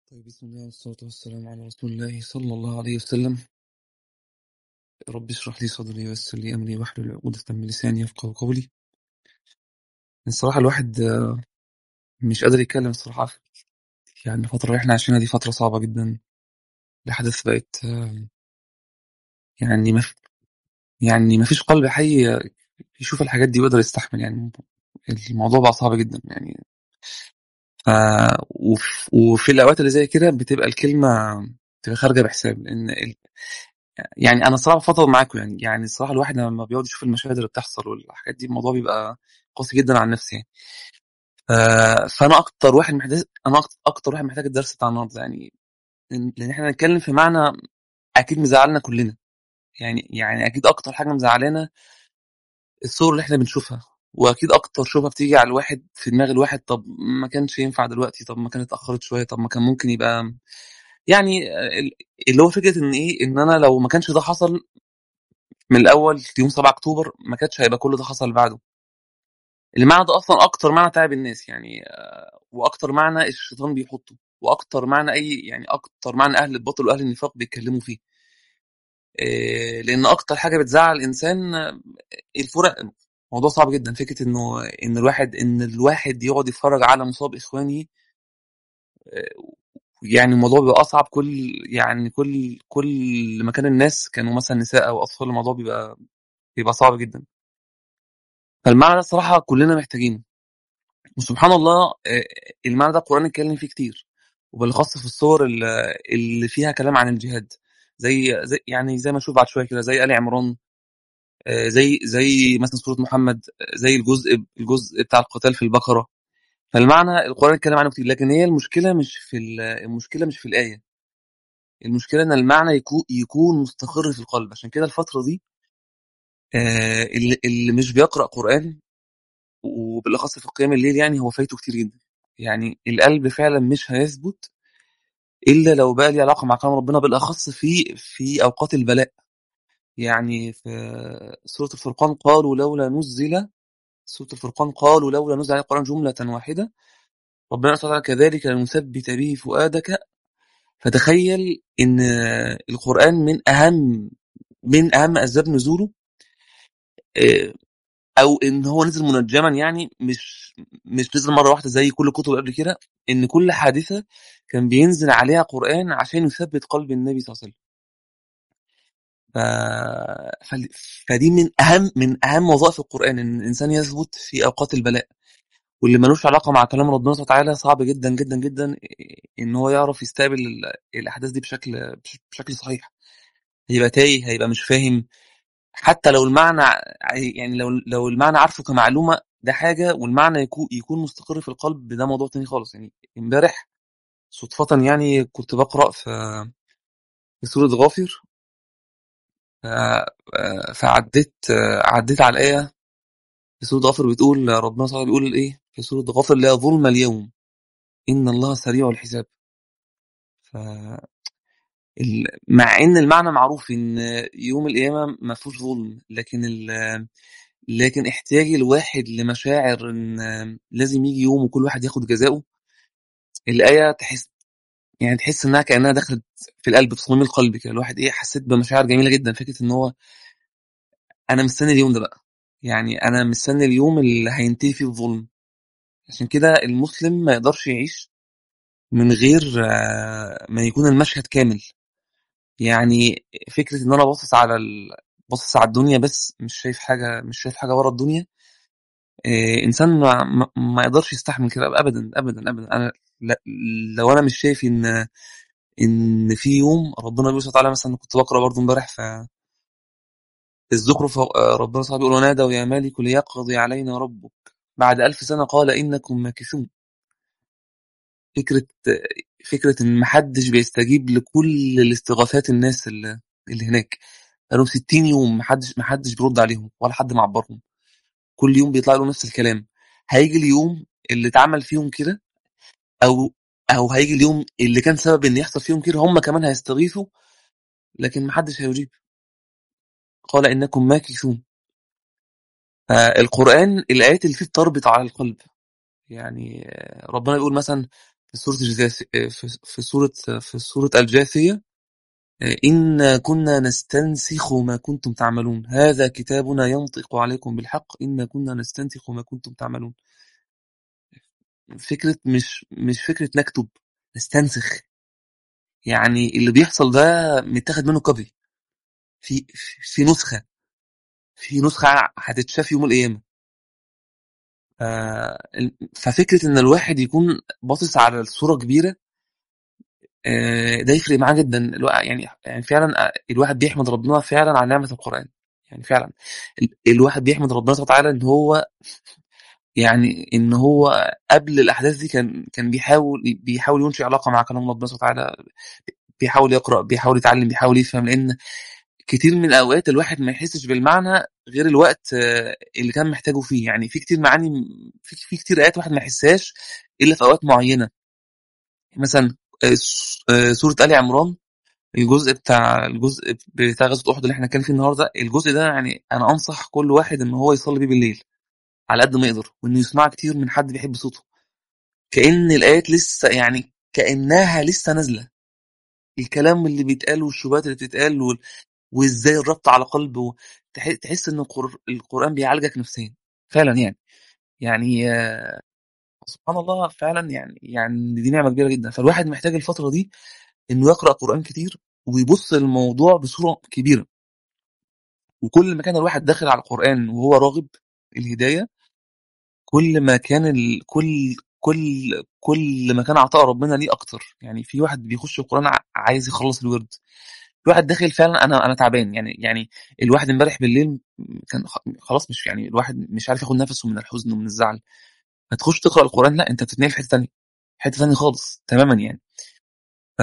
طيب بسم الله والصلاة والسلام على رسول الله صلى الله عليه وسلم رب اشرح لي صدري ويسر لي أمري واحلل عقدة من لساني يفقهوا قولي الصراحة الواحد آه، مش قادر يتكلم الصراحة يعني الفترة اللي احنا عايشينها دي فترة صعبة جدا الأحداث بقت آه، يعني ما يعني ما فيش قلب حي يشوف الحاجات دي ويقدر يستحمل يعني الموضوع بقى صعب جدا يعني ف... وف... وفي الأوقات اللي زي كده بتبقى الكلمة بتبقى خارجة بحساب لأن ال... يعني انا الصراحه بفضل معاكم يعني يعني الصراحه الواحد لما بيقعد يشوف المشاهد اللي بتحصل والحاجات دي الموضوع بيبقى قاسي جدا على النفس يعني ف- فانا اكتر واحد محتاج انا أكتر, اكتر واحد محتاج الدرس بتاع النهارده يعني لان لأن احنا هنتكلم في معنى اكيد مزعلنا كلنا يعني يعني اكيد اكتر حاجه مزعلانا الصور اللي احنا بنشوفها واكيد اكتر شبهه بتيجي على الواحد في دماغ الواحد طب ما كانش ينفع دلوقتي طب ما كانت اتاخرت شويه طب ما كان ممكن يبقى يعني ال- اللي هو فكره ان ايه ان انا لو ما كانش ده حصل من الاول يوم 7 اكتوبر ما كانش هيبقى كل ده حصل بعده المعنى ده اصلا اكتر معنى تعب الناس يعني آه، واكتر معنى الشيطان بيحطه واكتر معنى اي يعني اكتر معنى اهل الباطل واهل النفاق بيتكلموا فيه آه، لان اكتر حاجه بتزعل الانسان آه، الفرق موضوع صعب جدا فكره انه ان الواحد ان الواحد يقعد يتفرج على مصاب اخوانه آه، يعني الموضوع بيبقى اصعب كل يعني كل كل ما كان الناس كانوا مثلا نساء او اطفال الموضوع بيبقى بيبقى صعب جدا فالمعنى ده الصراحه كلنا محتاجينه وسبحان الله آه، المعنى ده القرآن اتكلم فيه كتير وبالاخص في الصور اللي اللي فيها كلام عن الجهاد زي, زي يعني زي ما نشوف بعد شويه كده زي آل عمران آه، زي زي مثلا سورة محمد آه، زي الجزء الجزء بتاع القتال في البقرة فالمعنى القرآن اتكلم عنه كتير لكن هي المشكلة مش في ال- المشكلة مش في الآية المشكلة ان المعنى يكون يكون مستقر في القلب عشان كده الفترة دي آه، اللي اللي مش بيقرأ قرآن وبالاخص في قيام الليل يعني هو فايته كتير جدا يعني القلب فعلا مش هيثبت الا لو بقى ليه علاقه مع كلام ربنا بالاخص في في اوقات البلاء يعني في سوره الفرقان قالوا لولا نزل سوره الفرقان قالوا لولا نزل عليه القران جمله واحده ربنا سبحانه وتعالى كذلك لنثبت به فؤادك فتخيل ان القران من اهم من اهم اسباب نزوله آه، او ان هو نزل منجما يعني مش مش نزل مره واحده زي كل كتب قبل كده ان كل حادثه كان بينزل عليها قران عشان يثبت قلب النبي صلى الله عليه وسلم ف... فل- فدي من اهم من اهم وظائف القران ان الانسان يثبت في اوقات البلاء واللي ملوش علاقه مع كلام ربنا سبحانه وتعالى صعب جدا جدا جدا ان هو يعرف يستقبل ال- الاحداث دي بشكل بشكل صحيح هيبقى تايه هيبقى مش فاهم حتى لو المعنى يعني لو لو المعنى عارفه كمعلومه ده حاجه والمعنى يكون يكون مستقر في القلب ده موضوع تاني خالص يعني امبارح صدفه يعني كنت بقرا في في سوره غافر ف- فعديت عديت على الايه في سوره غافر بتقول ربنا سبحانه بيقول ايه في سوره غافر لا ظلم اليوم ان الله سريع الحساب ف ال- مع ان المعنى معروف ان يوم القيامه ما فيهوش ظلم لكن ال لكن احتياج الواحد لمشاعر ان لازم يجي يوم وكل واحد ياخد جزاؤه الايه تحس يعني تحس انها كانها دخلت في القلب في صميم القلب كده الواحد ايه حسيت بمشاعر جميله جدا فكره ان هو انا مستني اليوم ده بقى يعني انا مستني اليوم اللي هينتهي فيه الظلم عشان كده المسلم ما يقدرش يعيش من غير آه، ما يكون المشهد كامل يعني فكره ان انا باصص على ال... باصص على الدنيا بس مش شايف حاجه مش شايف حاجه ورا الدنيا إيه، انسان ما, ما ما يقدرش يستحمل كده ابدا ابدا ابدا انا لا- لو انا مش شايف ان ان في يوم ربنا بيقول سبحانه وتعالى مثلا كنت بقرا برضو امبارح في في الزخرف آه، ربنا سبحانه بيقول ونادوا يا مالك ليقضي علينا ربك بعد ألف سنة قال إنكم ماكثون فكرة فكرة إن محدش بيستجيب لكل الاستغاثات الناس اللي, اللي هناك بقالهم 60 يوم محدش محدش بيرد عليهم ولا حد معبرهم كل يوم بيطلع له نفس الكلام هيجي اليوم اللي اتعمل فيهم كده او او هيجي اليوم اللي كان سبب ان يحصل فيهم كده هم كمان هيستغيثوا لكن محدش هيجيب قال انكم ماكثون فالقران الايات اللي فيه بتربط على القلب يعني آه، ربنا يقول مثلا في سورة الجاث... في في سورة في سورة الجاثية إنا كنا نستنسخ ما كنتم تعملون هذا كتابنا ينطق عليكم بالحق إنا كنا نستنسخ ما كنتم تعملون فكرة مش مش فكرة نكتب نستنسخ يعني اللي بيحصل ده متاخد منه كوبي في في نسخة في نسخة هتتشاف يوم القيامة آه، ففكرة إن الواحد يكون باصص على الصورة كبيرة آه، ده يفرق معاه جدا الوا- يعني يعني فعلا الواحد بيحمد ربنا فعلا على نعمة القرآن يعني فعلا ال- الواحد بيحمد ربنا سبحانه وتعالى إن هو يعني إن هو قبل الأحداث دي كان كان بيحاول بيحاول ينشئ علاقة مع كلام ربنا سبحانه وتعالى بيحاول يقرأ بيحاول يتعلم بيحاول يفهم لأن كتير من الأوقات الواحد ما يحسش بالمعنى غير الوقت آه، اللي كان محتاجه فيه يعني في كتير معاني في, في كتير آيات الواحد ما يحسهاش إلا في أوقات معينة مثلا آه، س- آه، سورة آل عمران الجزء بتاع الجزء بتاع غزوة أحد اللي احنا كان فيه النهارده الجزء ده يعني أنا أنصح كل واحد إن هو يصلي بيه بالليل على قد ما يقدر وإنه يسمعها كتير من حد بيحب صوته كأن الآيات لسه يعني كأنها لسه نازلة الكلام اللي بيتقال والشبهات اللي بتتقال وال- وازاي الربط على قلبه تح- تحس ان القر- القرآن بيعالجك نفسيا فعلا يعني يعني آه، سبحان الله فعلا يعني يعني دي نعمة كبيرة جدا فالواحد محتاج الفترة دي انه يقرأ قرآن كتير ويبص للموضوع بصورة كبيرة وكل ما كان الواحد داخل على القرآن وهو راغب الهداية كل ما كان ال... كل كل كل ما كان عطاء ربنا ليه اكتر يعني في واحد بيخش القرآن ع- عايز يخلص الورد في واحد داخل فعلا انا انا تعبان يعني يعني الواحد امبارح بالليل كان خ- خلاص مش يعني الواحد مش عارف ياخد نفسه من الحزن ومن الزعل هتخش تقرا القران لا انت بتتنقل في حته ثانيه حته ثانيه خالص تماما يعني ف...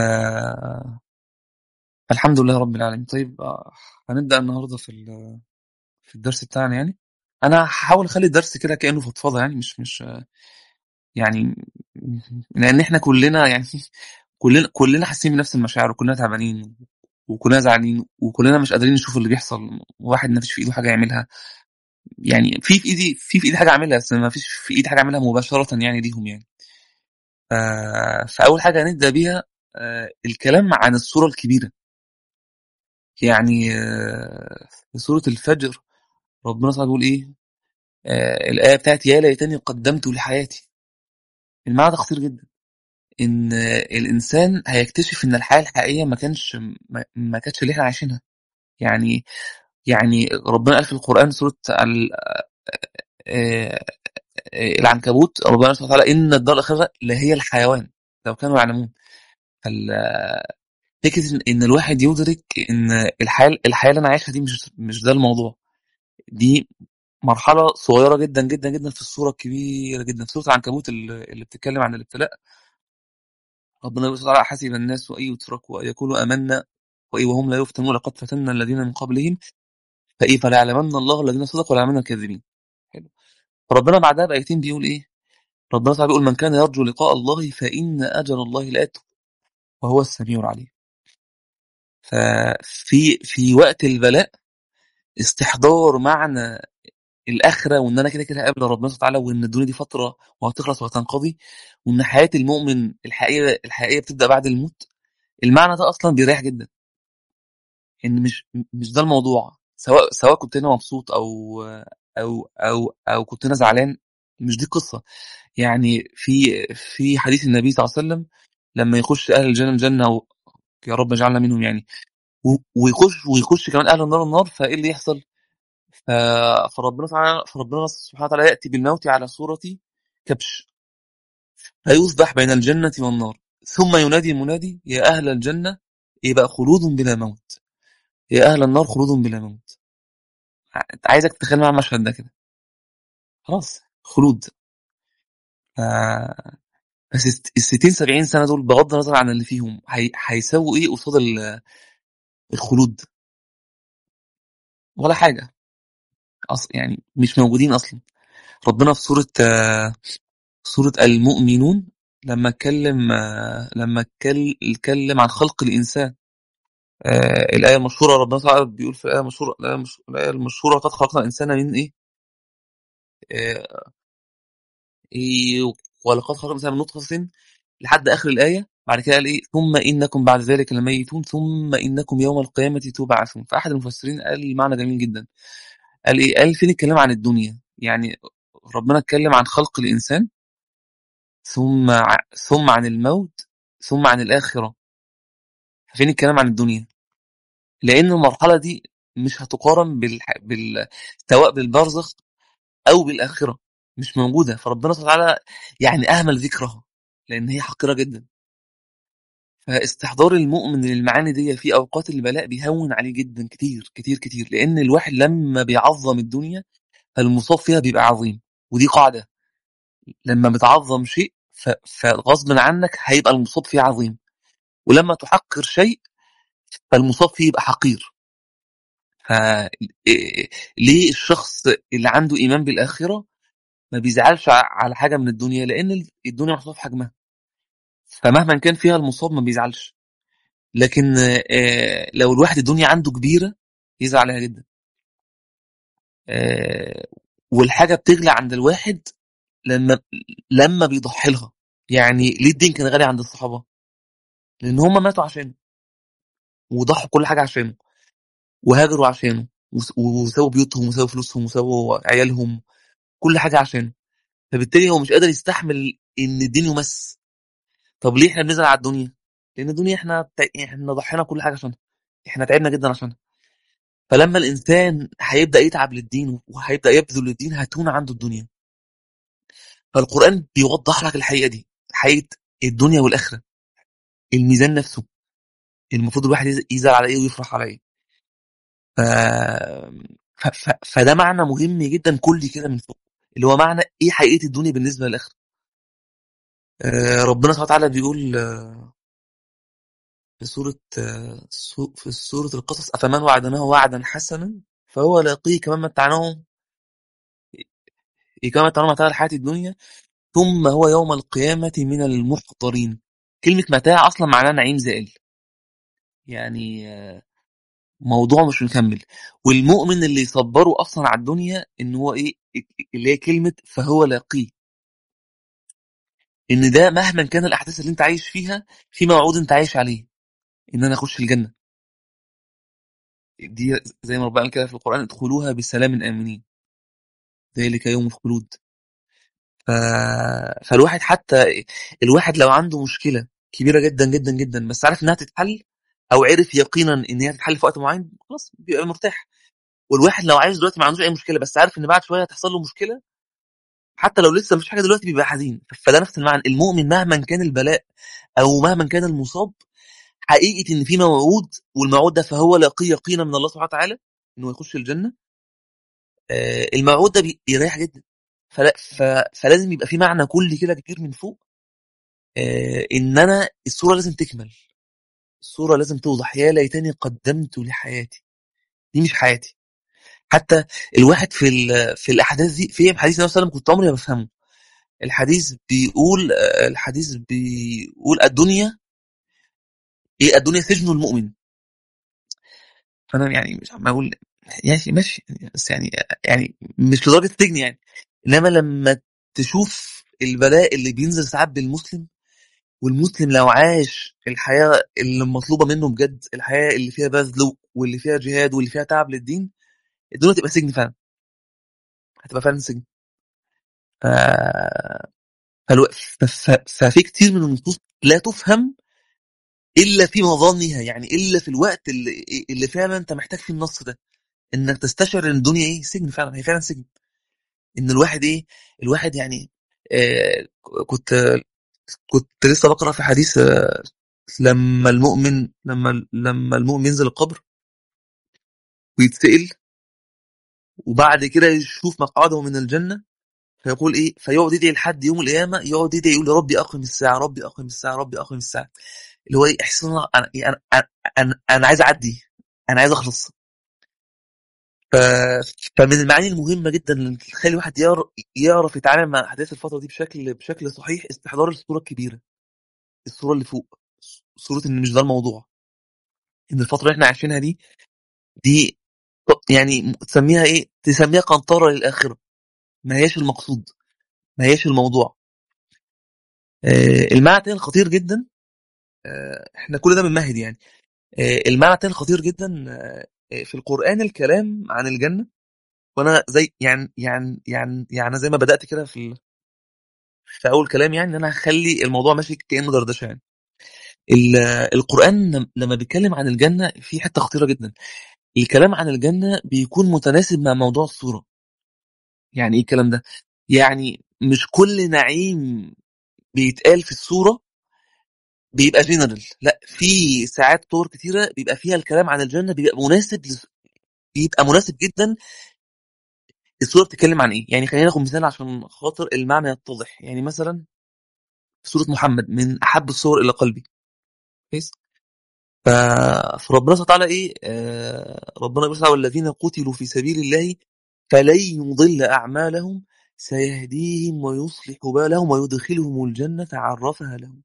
الحمد لله رب العالمين طيب آه، هنبدا النهارده في ال... في الدرس بتاعنا يعني انا هحاول اخلي الدرس كده كانه فضفاضه يعني مش مش يعني لان احنا كلنا يعني كلنا كلنا حاسين بنفس المشاعر وكلنا تعبانين وكلنا زعلانين وكلنا مش قادرين نشوف اللي بيحصل واحد ما فيش في ايده حاجه يعملها يعني في في ايدي في في ايدي حاجه اعملها بس ما فيش في ايدي حاجه اعملها مباشره يعني ليهم يعني ف- فاول حاجه هنبدا بيها آه، الكلام عن الصوره الكبيره يعني آه، في سوره الفجر ربنا سبحانه بيقول ايه آه، الايه بتاعت يا ليتني قدمت لحياتي المعنى ده خطير جدا ان آه، الانسان هيكتشف ان الحياه الحقيقيه ما كانش ما ما كانتش اللي احنا عايشينها يعني يعني ربنا قال في القران سوره ال- آه، آه، العنكبوت ربنا سبحانه وتعالى ان الدار الاخره لهي الحيوان لو كانوا يعلمون فال- فكره ان إن الواحد يدرك ان الحياه الحياه اللي انا عايشها دي مش مش ده الموضوع دي مرحله صغيره جدا جدا جدا في الصوره الكبيره جدا في سوره العنكبوت اللي اللي بتتكلم عن الابتلاء ربنا يقول تعالى حسب الناس وان يتركوا ان يقولوا امنا وإيه وهم لا يفتنون لقد فتنا الذين من قبلهم فإيه فليعلمن الله الذين صدقوا ويعلمن الكاذبين حلو فربنا بعدها بآيتين بيقول إيه ربنا تعالى بيقول من كان يرجو لقاء الله فإن أجل الله لآت وهو السميع العليم ففي في وقت البلاء استحضار معنى الآخرة وإن أنا كده كده هقابل ربنا سبحانه وتعالى وإن الدنيا دي فترة وهتخلص وهتنقضي وإن حياة المؤمن الحقيقية الحقيقية بتبدأ بعد الموت المعنى ده أصلا بيريح جدا إن مش مش ده الموضوع سواء سواء كنت أنا مبسوط أو أو أو أو كنت أنا زعلان مش دي القصة يعني في في حديث النبي صلى الله عليه وسلم لما يخش أهل الجنة الجنة و... يا رب اجعلنا منهم يعني و- ويخش ويخش كمان اهل النار النار فايه اللي يحصل؟ ف... فربنا تعالى فربنا سبحانه وتعالى ياتي بالموت على صوره كبش فيذبح بين الجنه والنار ثم ينادي المنادي يا اهل الجنه يبقى خلود بلا موت يا اهل النار خلود بلا موت ع- عايزك تتخيل مع المشهد ده كده خلاص خلود ف... بس الست- ال 60 70 سنه دول بغض النظر عن اللي فيهم هي... هيساووا ايه قصاد ال- الخلود ولا حاجه أص... يعني مش موجودين اصلا ربنا في سوره آه، سورة المؤمنون لما اتكلم آه، لما اتكل- اتكلم عن خلق الإنسان آه، الآية المشهورة ربنا تعالى بيقول في الآية المشهورة الآية المش- الآية المشهورة قد خلقنا الإنسان من إيه؟ آه، إيه ولقد خلقنا الإنسان من نطفة لحد اخر الايه بعد كده قال ايه ثم انكم بعد ذلك لميتون ثم انكم يوم القيامه تبعثون فاحد المفسرين قال معنى جميل جدا قال ايه قال فين الكلام عن الدنيا يعني ربنا اتكلم عن خلق الانسان ثم ع- ثم عن الموت ثم عن الاخره فين الكلام عن الدنيا لان المرحله دي مش هتقارن بالح... بال... سواء بالبرزخ او بالاخره مش موجوده فربنا سبحانه وتعالى يعني اهمل ذكرها لان هي حقيره جدا فاستحضار المؤمن للمعاني دي في اوقات البلاء بيهون عليه جدا كتير كتير كتير لان الواحد لما بيعظم الدنيا فالمصاب فيها بيبقى عظيم ودي قاعده لما بتعظم شيء ف... فغصب عنك هيبقى المصاب فيه عظيم ولما تحقر شيء فالمصاب فيه يبقى حقير ف إيه- ليه الشخص اللي عنده ايمان بالاخره ما بيزعلش ع- على حاجه من الدنيا لان الدنيا محطوطه في حجمها فمهما كان فيها المصاب ما بيزعلش لكن آه، لو الواحد الدنيا عنده كبيره يزعل عليها جدا آه، والحاجه بتغلى عند الواحد لما لما بيضحي لها يعني ليه الدين كان غالي عند الصحابه لان هم ماتوا عشانه وضحوا كل حاجه عشانه وهاجروا عشانه وس- وسابوا بيوتهم وسابوا فلوسهم وسابوا عيالهم كل حاجه عشانه فبالتالي هو مش قادر يستحمل ان الدين يمس طب ليه احنا بنزعل على الدنيا لان الدنيا احنا تع- احنا ضحينا كل حاجه عشانها احنا تعبنا جدا عشانها فلما الانسان هيبدا يتعب للدين وهيبدا يبذل للدين هتهون عنده الدنيا فالقران بيوضح لك الحقيقه دي حقيقه الدنيا والاخره الميزان نفسه المفروض الواحد يز- يزعل على ايه ويفرح على ايه ف... ف... ف... فده معنى مهم جدا كلي كده من فوق اللي هو معنى ايه حقيقه الدنيا بالنسبه للاخره آه، ربنا سبحانه وتعالى بيقول آه، في سورة آه، سو- في سورة القصص أفمن وعدناه وعدا حسنا فهو لاقيه كمان متعناه كما متعناه متاع الحياة الدنيا ثم هو يوم القيامة من المحضرين كلمة متاع أصلا معناها نعيم زائل يعني آه، موضوع مش مكمل والمؤمن اللي يصبره أصلا على الدنيا إن هو إيه اللي هي كلمة فهو لاقيه إن ده مهما كان الأحداث اللي أنت عايش فيها في موعود أنت عايش عليه إن أنا أخش الجنة دي زي ما ربنا قال كده في القرآن ادخلوها بسلام آمنين ذلك يوم الخلود ف... فالواحد حتى الواحد لو عنده مشكلة كبيرة جدا جدا جدا بس عارف انها تتحل او عرف يقينا ان هي تتحل في وقت معين خلاص بيبقى مرتاح والواحد لو عايش دلوقتي ما عندوش اي مشكلة بس عارف ان بعد شوية هتحصل له مشكلة حتى لو لسه مفيش حاجة دلوقتي بيبقى حزين فده نفس المعنى المؤمن مهما كان البلاء او مهما كان المصاب حقيقة ان في موعود والموعود ده فهو لاقيه يقينا من الله سبحانه وتعالى انه يخش الجنة آه، الموعود ده بي- بيريح جدا فلا ف... فلازم يبقى في معنى كلي كده كبير من فوق آه، ان انا الصوره لازم تكمل الصوره لازم توضح يا ليتني قدمت لحياتي دي مش حياتي حتى الواحد في ال- في الاحداث دي في حديث النبي صلى الله عليه وسلم كنت عمري ما بفهمه الحديث بيقول آه، الحديث بيقول الدنيا ايه الدنيا سجن المؤمن فانا يعني مش عم اقول يعني ماشي بس يعني يعني مش لدرجه سجن يعني انما لما تشوف البلاء اللي بينزل ساعات بالمسلم والمسلم لو عاش الحياة اللي مطلوبة منه بجد الحياة اللي فيها بذل واللي فيها جهاد واللي فيها تعب للدين الدنيا تبقى سجن فعلا هتبقى فعلا سجن ف... فالو... ف... ف... ففي كتير من النصوص لا تفهم الا في مظانها يعني الا في الوقت اللي, اللي فعلا انت محتاج فيه النص ده انك تستشعر ان الدنيا ايه سجن فعلا هي فعلا سجن ان الواحد ايه الواحد يعني آه كنت كنت لسه بقرا في حديث آه لما المؤمن لما لما المؤمن ينزل القبر ويتسأل وبعد كده يشوف مقعده من الجنة فيقول ايه فيقعد يدعي لحد يوم القيامة يقعد يدعي يقول يا ربي أقم الساعة ربي أقم الساعة ربي أقم الساعة اللي هو ايه احساس إن انا انا انا, أنا, أنا, أنا عايز اعدي انا عايز اخلص ف... فمن المعاني المهمة جدا اللي تخلي الواحد يعرف, يعرف يتعامل مع أحداث الفترة دي بشكل بشكل صحيح استحضار الصورة الكبيرة الصورة اللي فوق صورة إن مش ده الموضوع إن الفترة اللي إحنا عايشينها دي دي يعني تسميها إيه؟ تسميها قنطرة للآخرة ما هياش المقصود ما هياش الموضوع آه، المعنى التاني الخطير جدا آه، احنا كل ده بنمهد يعني آه، المعنى التاني الخطير جدا آه، آه، في القرآن الكلام عن الجنة وانا زي يعني يعني يعني يعني زي ما بدأت كده في ال- في اول كلام يعني ان انا هخلي الموضوع ماشي كأنه دردشه يعني ال- القرآن لم- لما بيتكلم عن الجنة في حتة خطيرة جدا الكلام عن الجنة بيكون متناسب مع موضوع الصورة يعني ايه الكلام ده يعني مش كل نعيم بيتقال في الصورة بيبقى جنرال لا في ساعات طور كتيرة بيبقى فيها الكلام عن الجنة بيبقى مناسب لس- بيبقى مناسب جدا الصورة بتتكلم عن ايه يعني خلينا ناخد مثال عشان خاطر المعنى يتضح يعني مثلا في سورة محمد من احب الصور الى قلبي كويس ف... فربنا سبحانه وتعالى ايه آه ربنا يقول والذين قتلوا في سبيل الله فلن يضل اعمالهم سيهديهم ويصلح بالهم ويدخلهم الجنة عرفها لهم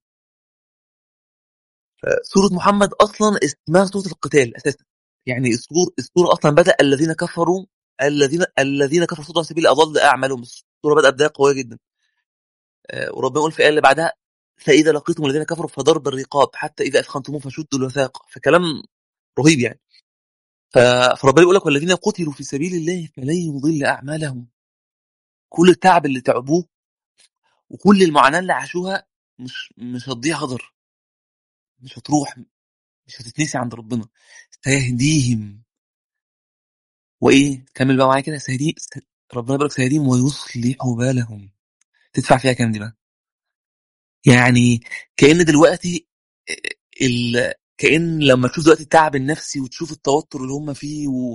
سورة محمد أصلا اسمها سورة القتال أساسا يعني السور السورة أصلا بدأ الذين كفروا الذين الذين كفروا صدوا عن سبيل أضل أعمالهم السورة بدأت بداية قوية جدا آه، وربنا يقول في الآية اللي بعدها فإذا لقيتم الذين كفروا فضرب الرقاب حتى إذا أثخنتموهم فشدوا الوثاق فكلام رهيب يعني ف- فربنا يقول لك والذين قتلوا في سبيل الله فلن يضل أعمالهم كل التعب اللي تعبوه وكل المعاناة اللي عاشوها مش مش هتضيع هدر مش هتروح مش هتتنسي عند ربنا سيهديهم وايه كمل بقى معايا كده سيهدي ربنا يبارك سيهديهم ويصلح بالهم تدفع فيها كام دي بقى يعني كأن دلوقتي ال... كأن لما تشوف دلوقتي التعب النفسي وتشوف التوتر اللي هم فيه و...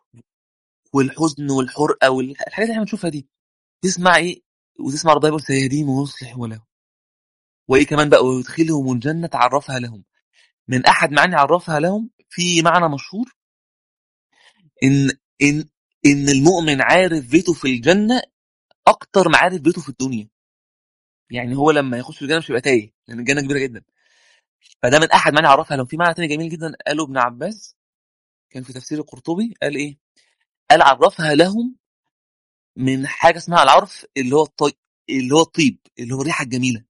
والحزن والحرقة والحاجات اللي احنا بنشوفها دي تسمع ايه وتسمع ربنا يقول سيهديهم ويصلح لهم وايه كمان بقى ويدخلهم الجنة عرفها لهم من احد معاني عرفها لهم في معنى مشهور ان ان ان المؤمن عارف بيته في الجنة اكتر ما عارف بيته في الدنيا يعني هو لما يخش الجنة مش هيبقى تايه لان الجنة كبيرة جدا فده من احد معاني عرفها لهم في معنى تاني جميل جدا قاله ابن عباس كان في تفسير القرطبي قال ايه قال عرفها لهم من حاجة اسمها العرف اللي هو الطيب اللي هو الطيب اللي هو الريحة الجميلة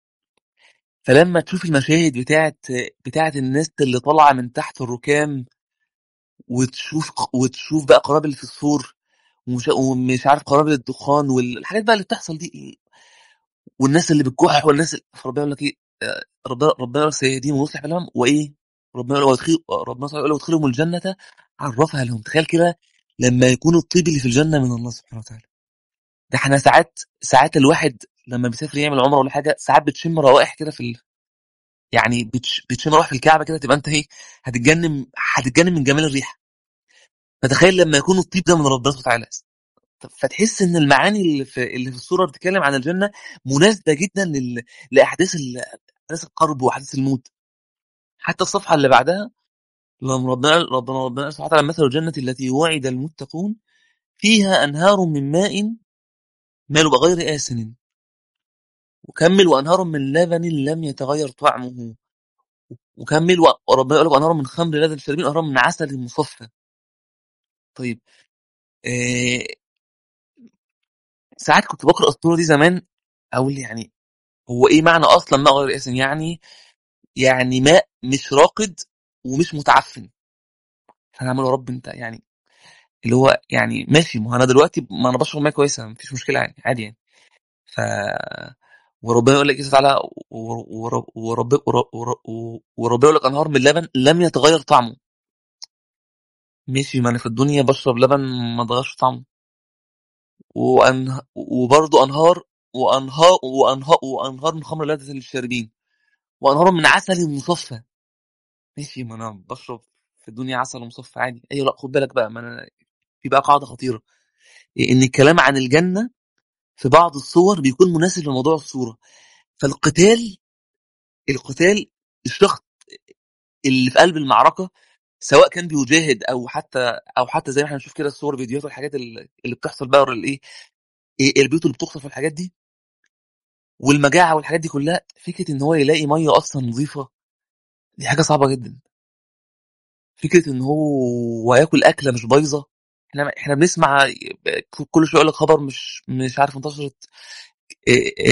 فلما تشوف المشاهد بتاعت بتاعت الناس اللي طالعة من تحت الركام وتشوف وتشوف بقى قنابل في السور ومش, ومش عارف قنابل الدخان والحاجات بقى اللي بتحصل دي والناس اللي بتكح والناس اللي فربنا يقول لك ايه آه، ربنا ربنا سيهديهم ويصلح بالهم وايه ربنا يقول ويدخل ربنا يقول ويدخلهم الجنة عرفها لهم تخيل كده لما يكون الطيب اللي في الجنة من الله سبحانه وتعالى ده احنا ساعات ساعات الواحد لما بيسافر يعمل عمره ولا حاجه ساعات بتشم روائح كده في ال... يعني بتش... بتشم روائح في الكعبه كده تبقى انت ايه هتتجنن هتتجنن من جمال الريحه فتخيل لما يكون الطيب ده من ربنا سبحانه وتعالى فتحس ان المعاني اللي في اللي في الصوره بتتكلم عن الجنه مناسبه جدا لل... لاحداث ال... احداث القرب واحداث الموت حتى الصفحه اللي بعدها لما ربنا ربنا ربنا سبحانه وتعالى مثل الجنه التي وعد المتقون فيها انهار من ماء ماله بغير آسن وكمل وانهار من لبن لم يتغير طعمه وكمل و- وربنا يقول لك انهار من خمر لذة شاربين انهار من عسل مصفى طيب آه ساعات كنت بقرا الصوره دي زمان اقول يعني هو ايه معنى اصلا ماء غير آسن يعني يعني ماء مش راقد ومش متعفن فانا عمال يا رب انت يعني اللي هو يعني ماشي ما هو انا دلوقتي ما انا بشرب ميه كويسه مفيش مشكله يعني عادي يعني ف وربنا يقول لك ايه تعالى ورب ورب ورب وربنا يقول لك انهار من لبن لم يتغير طعمه ماشي ما انا في الدنيا بشرب لبن ما اتغيرش طعمه وأنه... وبرضه انهار وانهار وانهار وانهار من خمر لذة للشاربين وانهار من عسل مصفى ماشي ما انا بشرب في الدنيا عسل مصفى عادي ايوه لا خد بالك بقى ما انا في بقى قاعده خطيره ان الكلام عن الجنه في بعض الصور بيكون مناسب لموضوع الصوره فالقتال القتال الشخص اللي في قلب المعركه سواء كان بيجاهد او حتى او حتى زي ما احنا بنشوف كده الصور فيديوهات والحاجات اللي اللي بتحصل بقى الايه إيه البيوت اللي بتقصف والحاجات دي والمجاعه والحاجات دي كلها فكره ان هو يلاقي ميه اصلا نظيفه دي حاجه صعبه جدا فكره ان هو ياكل اكله مش بايظه احنا احنا بنسمع كل شويه يقول لك خبر مش مش عارف انتشرت إيه إيه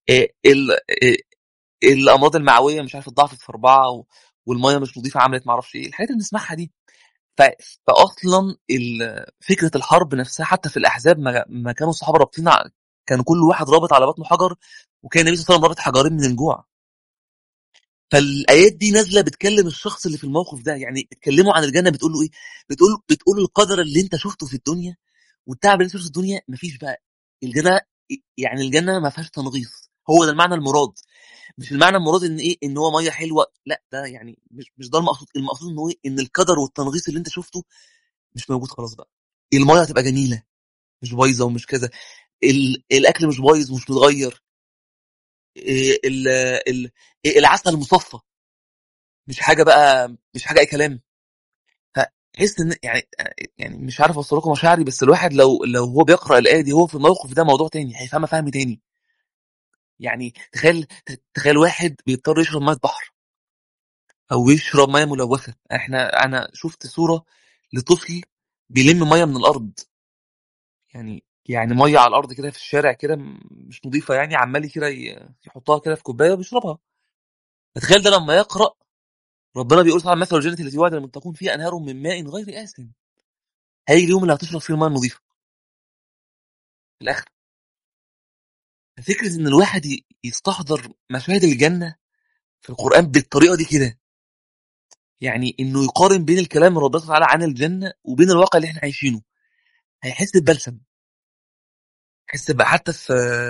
إيه ال إيه الامراض المعويه مش عارف اتضاعفت في اربعه و- والميه مش نظيفه عملت ما اعرفش ايه الحاجات اللي بنسمعها دي ف... فاصلا ال... فكره الحرب نفسها حتى في الاحزاب ما, ما كانوا الصحابه رابطين ع- كان كل واحد رابط على بطنه حجر وكان النبي صلى الله عليه وسلم رابط حجرين من الجوع فالايات دي نازله بتكلم الشخص اللي في الموقف ده يعني بتكلمه عن الجنه بتقول له ايه بتقول بتقول القدر اللي انت شفته في الدنيا والتعب اللي انت شفته في الدنيا مفيش بقى الجنه يعني الجنه ما فيهاش تنغيص هو ده المعنى المراد مش المعنى المراد ان ايه ان هو ميه حلوه لا ده يعني مش مش ده المقصود المقصود ان هو إيه؟ ان القدر والتنغيص اللي انت شفته مش موجود خلاص بقى الميه هتبقى جميله مش بايظه ومش كذا ال- الاكل مش بايظ مش متغير إيه، ال- ال- إيه، العسل مصفى مش حاجه بقى مش حاجه اي كلام فتحس ان يعني يعني مش عارف اوصل لكم مشاعري بس الواحد لو لو هو بيقرا الايه دي هو في الموقف ده موضوع تاني هيفهمها فهم تاني يعني تخيل تخيل واحد بيضطر يشرب ميه بحر او يشرب ميه ملوثه احنا انا شفت صوره لطفل بيلم ميه من الارض يعني يعني ميه على الارض كده في الشارع كده م- مش نظيفه يعني عمال كده ي- يحطها كده في كوبايه وبيشربها فتخيل ده لما يقرا ربنا بيقول تعالى مثل الجنه التي وعد المتقون فيها انهار من ماء غير آسن هيجي اليوم اللي هتشرب فيه الميه النظيفه في الاخر فكره ان الواحد ي- يستحضر مشاهد الجنه في القران بالطريقه دي كده يعني انه يقارن بين الكلام من ربنا سبحانه وتعالى عن الجنه وبين الواقع اللي احنا عايشينه هيحس ببلسم يحس بقى حتى في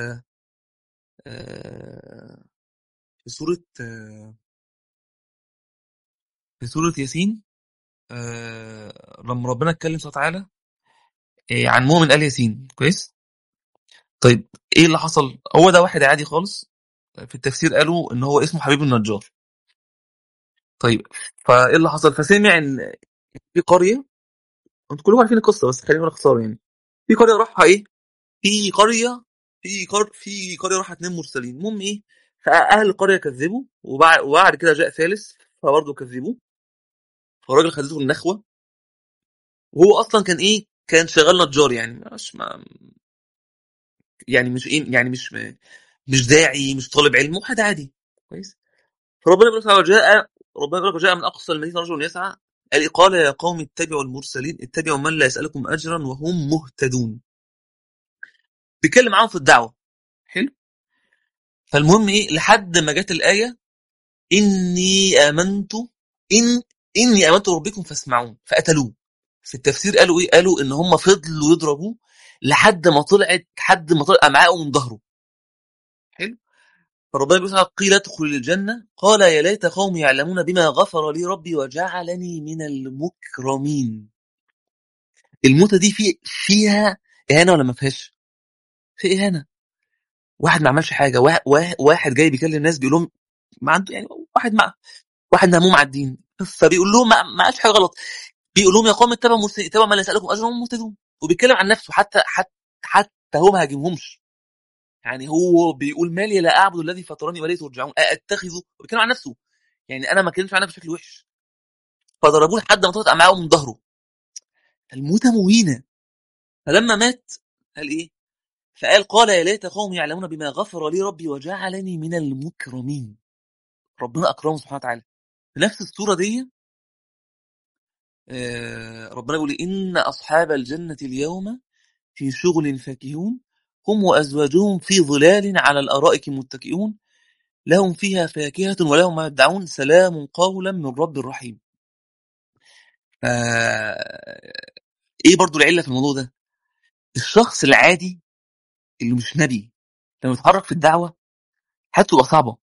آه، في سوره آه، في سوره ياسين آه، لما ربنا اتكلم سبحانه وتعالى آه، عن مؤمن ال ياسين كويس طيب ايه اللي حصل هو ده واحد عادي خالص في التفسير قالوا ان هو اسمه حبيب النجار طيب فايه اللي حصل فسمع ان في قريه انتوا كلكم عارفين القصه بس خلينا نختصر يعني في قريه راحها ايه في قريه في قر... في قريه راحت اتنين مرسلين المهم ايه فاهل القريه كذبوا وبعد وبعد كده جاء ثالث فبرضه كذبوه فالراجل خدته النخوه وهو اصلا كان ايه كان شغال نجار يعني مش ما يعني مش ايه يعني مش مش داعي مش طالب علم واحد عادي كويس فربنا يقول تعالى جاء ربنا يقول لك جاء من اقصى المدينه رجل يسعى قال إيه؟ قال يا قوم اتبعوا المرسلين اتبعوا من لا يسالكم اجرا وهم مهتدون بيتكلم معاهم في الدعوه حلو فالمهم ايه لحد ما جت الايه اني امنت ان اني امنت ربكم فاسمعون فقتلوه في التفسير قالوا ايه قالوا ان هم فضلوا يضربوه لحد ما طلعت لحد ما طلع امعاءه من ظهره حلو فربنا بيقول تعالى قيل ادخل الجنة قال يا ليت قومي يعلمون بما غفر لي ربي وجعلني من المكرمين الموتة دي في فيها إهانة ولا ما فيهاش؟ في إهانة واحد ما عملش حاجة وا- وا- واحد جاي بيكلم الناس بيقول لهم ما عنده يعني واحد مع واحد مهموم على الدين فبيقول لهم ما ما عملش حاجة غلط بيقول لهم يا قوم اتبعوا مرسلين اتبعوا ما لا يسألكم أجرا وهم مهتدون وبيتكلم عن نفسه حتى حتى حتى هو ما هاجمهمش يعني هو بيقول مالي لا اعبد الذي فطرني واليه ترجعون اتخذه بيتكلم عن نفسه يعني انا ما اتكلمش عنها بشكل وحش فضربوه لحد ما طلعت امعاءه من ظهره الموتة مهينة فلما مات قال ايه فقال قال يا ليت قوم يعلمون بما غفر لي ربي وجعلني من المكرمين ربنا اكرمه سبحانه وتعالى في نفس السورة دي آه، ربنا يقول ان اصحاب الجنة اليوم في شغل فاكهون هم وازواجهم في ظلال على الارائك متكئون لهم فيها فاكهة ولهم ما يدعون سلام قولا من رب رحيم آه، ايه برضو العلة في الموضوع ده الشخص العادي اللي مش نبي لما يتحرك في الدعوة حياته تبقى صعبة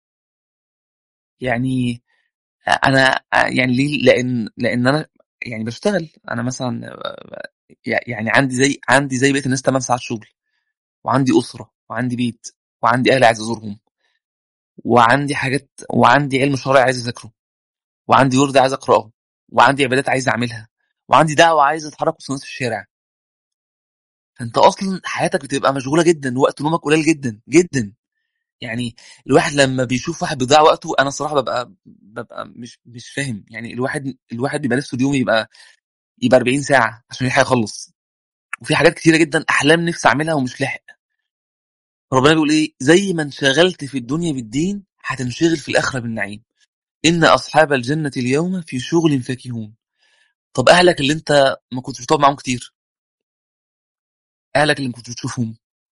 يعني انا يعني ليه لان لان انا يعني بشتغل انا مثلا يعني عندي زي عندي زي بقيه الناس 8 ساعات شغل وعندي اسره وعندي بيت وعندي اهل عايز ازورهم وعندي حاجات وعندي علم شرعي عايز اذاكره وعندي ورد عايز اقراه وعندي عبادات عايز اعملها وعندي دعوه عايز اتحرك وسط الناس في الشارع فانت اصلا حياتك بتبقى مشغوله جدا وقت نومك قليل جدا جدا يعني الواحد لما بيشوف واحد بيضيع وقته انا الصراحه ببقى ببقى مش مش فاهم يعني الواحد الواحد بيبقى نفسه اليوم يبقى يبقى 40 ساعه عشان يلحق يخلص وفي حاجات كتيره جدا احلام نفسي اعملها ومش لاحق ربنا بيقول ايه زي ما انشغلت في الدنيا بالدين هتنشغل في الاخره بالنعيم ان اصحاب الجنه اليوم في شغل فاكهون طب اهلك اللي انت ما كنتش بتقعد معاهم كتير اهلك اللي ما كنتش بتشوفهم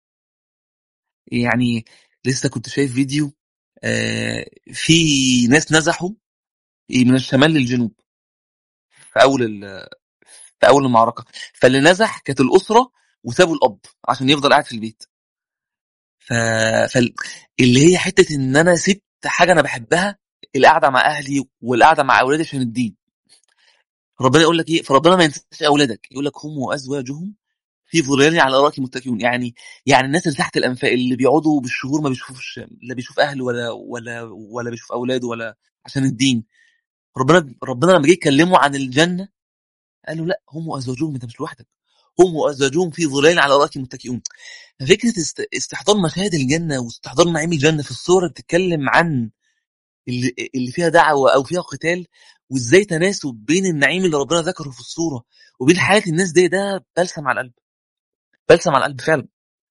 يعني لسه كنت شايف فيديو آه في ناس نزحوا من الشمال للجنوب في اول ال- في اول المعركه فاللي نزح كانت الاسره وسابوا الاب عشان يفضل قاعد في البيت ف... فال... اللي هي حته ان انا سبت حاجه انا بحبها القعده مع اهلي والقعده مع اولادي عشان الدين ربنا يقول لك ايه فربنا ما ينساش اولادك يقول لك هم وازواجهم في ظلال على الارائك متكئون يعني يعني الناس اللي تحت الانفاق اللي بيقعدوا بالشهور ما بيشوفوش لا بيشوف اهله ولا ولا ولا بيشوف اولاده ولا عشان الدين ربنا ربنا لما جه يكلمه عن الجنه قال له لا هم وازواجهم انت مش لوحدك هم وازواجهم في ظلال على الارائك متكئون ففكره است... استحضار مشاهد الجنه واستحضار نعيم الجنه في الصوره بتتكلم عن اللي, اللي فيها دعوه او فيها قتال وازاي تناسب بين النعيم اللي ربنا ذكره في الصوره وبين حياه الناس دي ده بلسم على القلب بلسم على القلب فعلا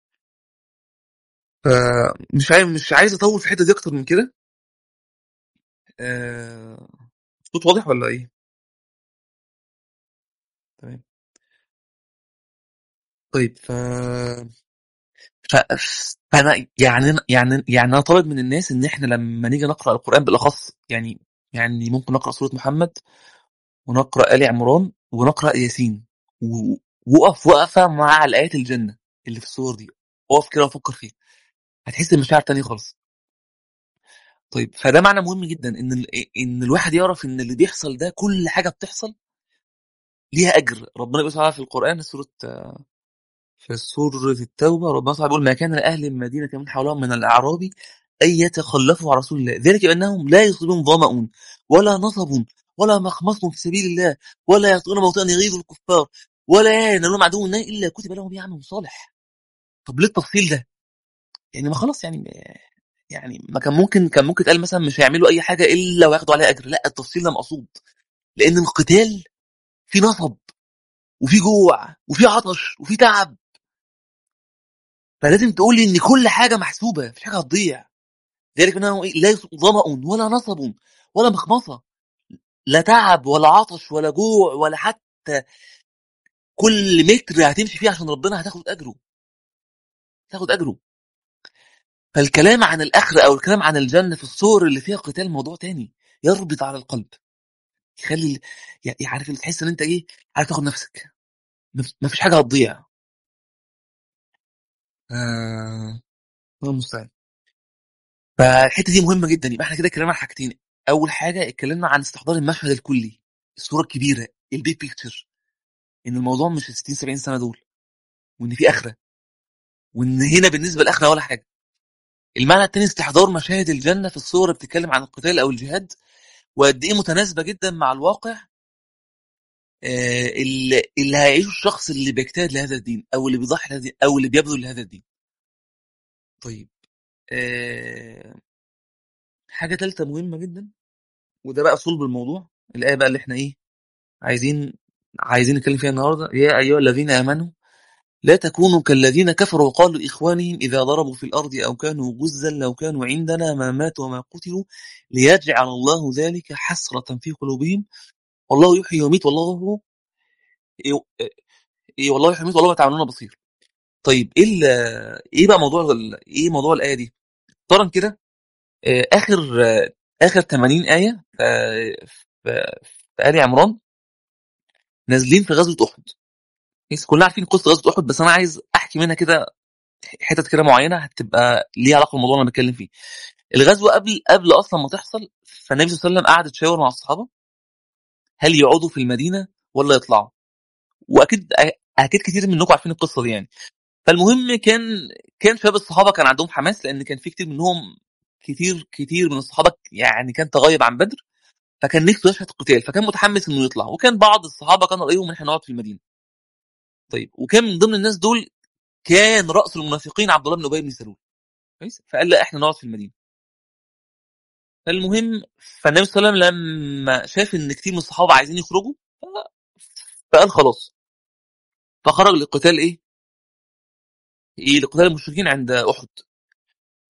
فمش عايز مش عايز اطول في الحته دي اكتر من كده آه... صوت واضح ولا ايه تمام طيب ف ف... فانا يعني يعني يعني انا طالب من الناس ان احنا لما نيجي نقرا القران بالاخص يعني يعني ممكن نقرا سوره محمد ونقرا ال عمران ونقرا ياسين و- وقف وقفه مع الايات الجنه اللي في الصور دي اقف كده وفكر فيها هتحس بمشاعر تانية خالص طيب فده معنى مهم جدا ان ال... ان الواحد يعرف ان اللي بيحصل ده كل حاجه بتحصل ليها اجر ربنا بيقول تعالى في القران سوره في سورة التوبة ربنا تعالى بيقول ما كان لأهل المدينة من حولهم من الأعراب أن يتخلفوا عن رسول الله ذلك بأنهم لا يصيبهم ظمأ ولا نصب ولا مخمص في سبيل الله ولا يطؤون موطئا يغيظ الكفار ولا ينالهم عدو النار إلا كتب لهم به عمل صالح طب ليه التفصيل ده؟ يعني ما خلاص يعني يعني ما كان ممكن كان ممكن يتقال مثلا مش هيعملوا أي حاجة إلا وياخدوا عليها أجر لا التفصيل ده مقصود لأن القتال فيه نصب وفيه جوع وفيه عطش وفيه تعب فلازم تقول لي ان كل حاجه محسوبه مفيش حاجه هتضيع ذلك انه إيه؟ لا يص- ظمأ ولا نصب ولا مخمصه لا تعب ولا عطش ولا جوع ولا حتى كل متر هتمشي فيه عشان ربنا هتاخد اجره تاخد اجره فالكلام عن الاخره او الكلام عن الجنه في الصور اللي فيها قتال موضوع تاني يربط على القلب يخلي ي- عارف اللي تحس ان انت ايه عارف تاخد نفسك مف- مفيش حاجه هتضيع آه... الله المستعان فالحته دي مهمه جدا يبقى احنا كده اتكلمنا عن حاجتين اول حاجه اتكلمنا عن استحضار المشهد الكلي الصوره الكبيره البيج بيكتشر ان الموضوع مش 60 70 سنه دول وان في اخره وان هنا بالنسبه للاخره ولا حاجه المعنى الثاني استحضار مشاهد الجنه في الصور اللي بتتكلم عن القتال او الجهاد وقد ايه متناسبه جدا مع الواقع آه، اللي, اللي هيعيشه الشخص اللي بيجتهد لهذا الدين او اللي بيضحي لهذا الدين او اللي بيبذل لهذا الدين طيب آه، حاجه ثالثه مهمه جدا وده بقى صلب الموضوع الايه بقى اللي احنا ايه عايزين عايزين نتكلم فيها النهارده يا ايها الذين امنوا لا تكونوا كالذين كفروا وقالوا لإخوانهم إذا ضربوا في الأرض أو كانوا غزا لو كانوا عندنا ما ماتوا وما قتلوا ليجعل الله ذلك حسرة في قلوبهم والله يحيي ويميت والله إيه إيه والله يحيي ويميت والله ما تعملون بصير طيب ايه ال- ايه بقى موضوع ال- ايه موضوع الايه دي طبعا كده آه، اخر آه، اخر 80 ايه آه، في في ال عمران نازلين في غزوه احد بس كلنا عارفين قصه غزوه احد بس انا عايز احكي منها كده حتت كده معينه هتبقى ليها علاقه بالموضوع اللي انا بتكلم فيه الغزوه قبل قبل اصلا ما تحصل فالنبي صلى الله عليه وسلم قعد يتشاور مع الصحابه هل يقعدوا في المدينه ولا يطلعوا واكيد اكيد كتير منكم عارفين القصه دي يعني فالمهم كان كان شباب الصحابه كان عندهم حماس لان كان في كتير منهم كتير كتير من الصحابه يعني كان تغيب عن بدر فكان نفسه يشهد قتال فكان متحمس انه يطلع وكان بعض الصحابه كان رايهم ان احنا نقعد في المدينه طيب وكان من ضمن الناس دول كان راس المنافقين عبد الله بن ابي بن سلول كويس فقال لا احنا نقعد في المدينه فالمهم فالنبي صلى الله عليه وسلم لما شاف ان كتير من الصحابه عايزين يخرجوا ف- فقال خلاص فخرج للقتال ايه؟ ايه لقتال المشركين عند احد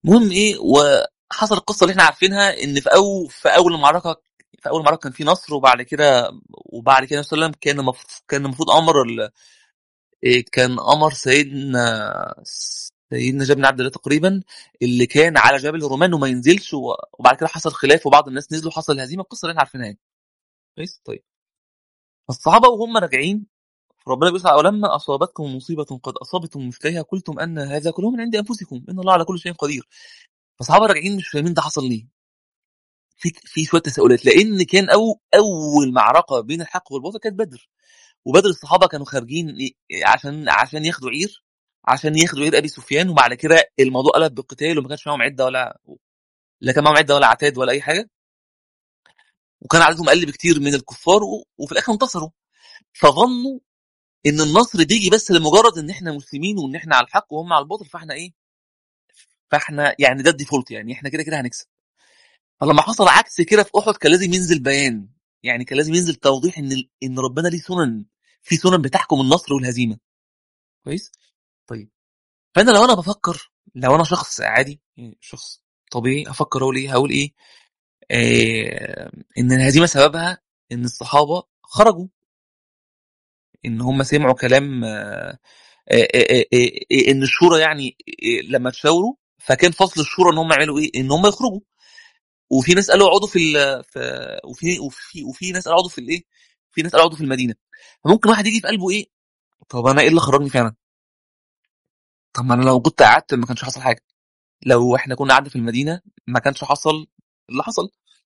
المهم ايه وحصل القصه اللي احنا عارفينها ان في اول في اول المعركه في اول معركه كان في نصر وبعد كده وبعد كده صلى الله عليه وسلم كان المفروض كان المفروض امر ال- إيه كان امر سيدنا سيدنا جابر بن عبد الله تقريبا اللي كان على جبل الرومان وما ينزلش و- وبعد كده حصل خلاف وبعض الناس نزلوا حصل الهزيمه القصه اللي احنا عارفينها يعني كويس طيب فالصحابه وهم راجعين ربنا بيقول ولما اصابتكم مصيبه قد اصابتم مثلها قلتم ان هذا كله من عند انفسكم ان الله على كل شيء قدير فالصحابه راجعين مش فاهمين ده حصل ليه في في شويه تساؤلات لان كان أو اول معركه بين الحق والباطل كانت بدر وبدر الصحابه كانوا خارجين ي- عشان عشان ياخدوا عير عشان ياخدوا عير ابي سفيان وبعد كده الموضوع قلب بالقتال وما كانش معاهم عده ولا لا كان معاهم عده ولا عتاد ولا اي حاجه وكان عددهم اقل بكتير من الكفار و- وفي الاخر انتصروا فظنوا ان النصر بيجي بس لمجرد ان احنا مسلمين وان احنا على الحق وهم على الباطل فاحنا ايه فاحنا يعني ده الديفولت يعني احنا كده كده هنكسب فلما حصل عكس كده في احد كان لازم ينزل بيان يعني كان لازم ينزل توضيح ان ال- ان ربنا ليه سنن في سنن بتحكم النصر والهزيمه كويس طيب فانا لو انا بفكر لو انا شخص عادي يعني شخص طبيعي افكر اقول ايه هقول ايه آه ان الهزيمه سببها ان الصحابه خرجوا ان هم سمعوا كلام آه آه آه آه آه ان الشورى يعني آه لما تشاوروا فكان فصل الشورى ان هم يعملوا ايه ان هم يخرجوا وفي ناس قالوا اقعدوا في ال في وفي وفي وفي ناس قالوا اقعدوا في الايه في ناس قالوا اقعدوا في المدينه فممكن واحد يجي في قلبه ايه طب انا ايه اللي خرجني فعلا طب ما انا لو كنت قعدت ما كانش حصل حاجه لو احنا كنا قعدنا في المدينه ما كانش حصل اللي حصل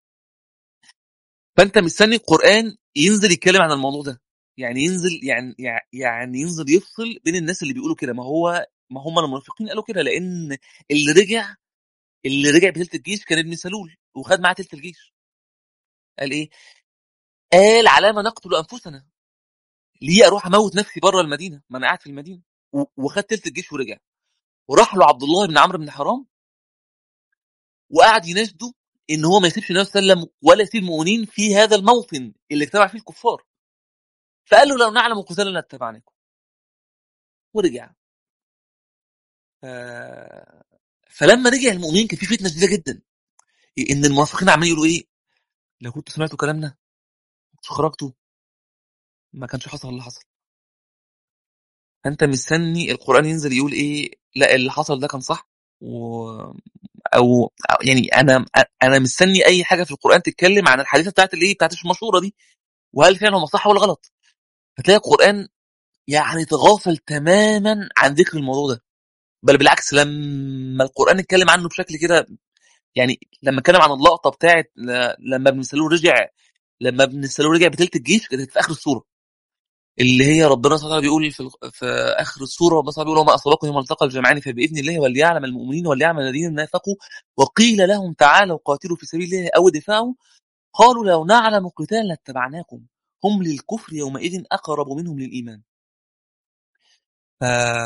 فانت مستني القران ينزل يتكلم عن الموضوع ده يعني ينزل يعني يعني ينزل يفصل بين الناس اللي بيقولوا كده ما هو ما هم المنافقين قالوا كده لان اللي رجع اللي رجع بتلت الجيش كان ابن سلول وخد معاه تلت الجيش قال ايه قال على ما نقتل انفسنا ليه اروح اموت نفسي بره المدينه ما انا قاعد في المدينه و- وخد تلت الجيش ورجع وراح له عبد الله بن عمرو بن حرام وقعد يناشده ان هو ما يسيبش النبي صلى الله عليه وسلم ولا يسيب المؤمنين في هذا الموطن اللي اجتمع فيه الكفار فقال له لو نعلم قتالا لاتبعناكم ورجع ف... فلما رجع المؤمنين كان في فتنه شديده جدا ان المنافقين عمالين يقولوا ايه لو كنتوا سمعتوا كلامنا كنتوا خرجتوا ما كانش حصل اللي حصل فانت مستني القران ينزل يقول ايه لا اللي حصل ده كان صح و... او أو يعني انا انا مستني اي حاجه في القران تتكلم عن الحادثه بتاعت الايه بتاعت المشهوره دي وهل فعلا هم صح ولا غلط فتلاقي القران يعني تغافل تماما عن ذكر الموضوع ده بل بالعكس لما القران اتكلم عنه بشكل كده يعني لما اتكلم عن اللقطه بتاعت ل- لما ابن سلول رجع لما ابن سلول رجع بتلت الجيش كانت في اخر السوره اللي هي ربنا سبحانه وتعالى بيقول في, الق- في اخر السوره ربنا سبحانه بيقول وما اصابكم يوم التقى الجمعان فباذن الله وليعلم المؤمنين وليعلم الذين نافقوا وقيل لهم تعالوا قاتلوا في سبيل الله او دفاعوا قالوا لو نعلم قتالا لاتبعناكم هم للكفر يومئذ اقرب منهم للايمان ف...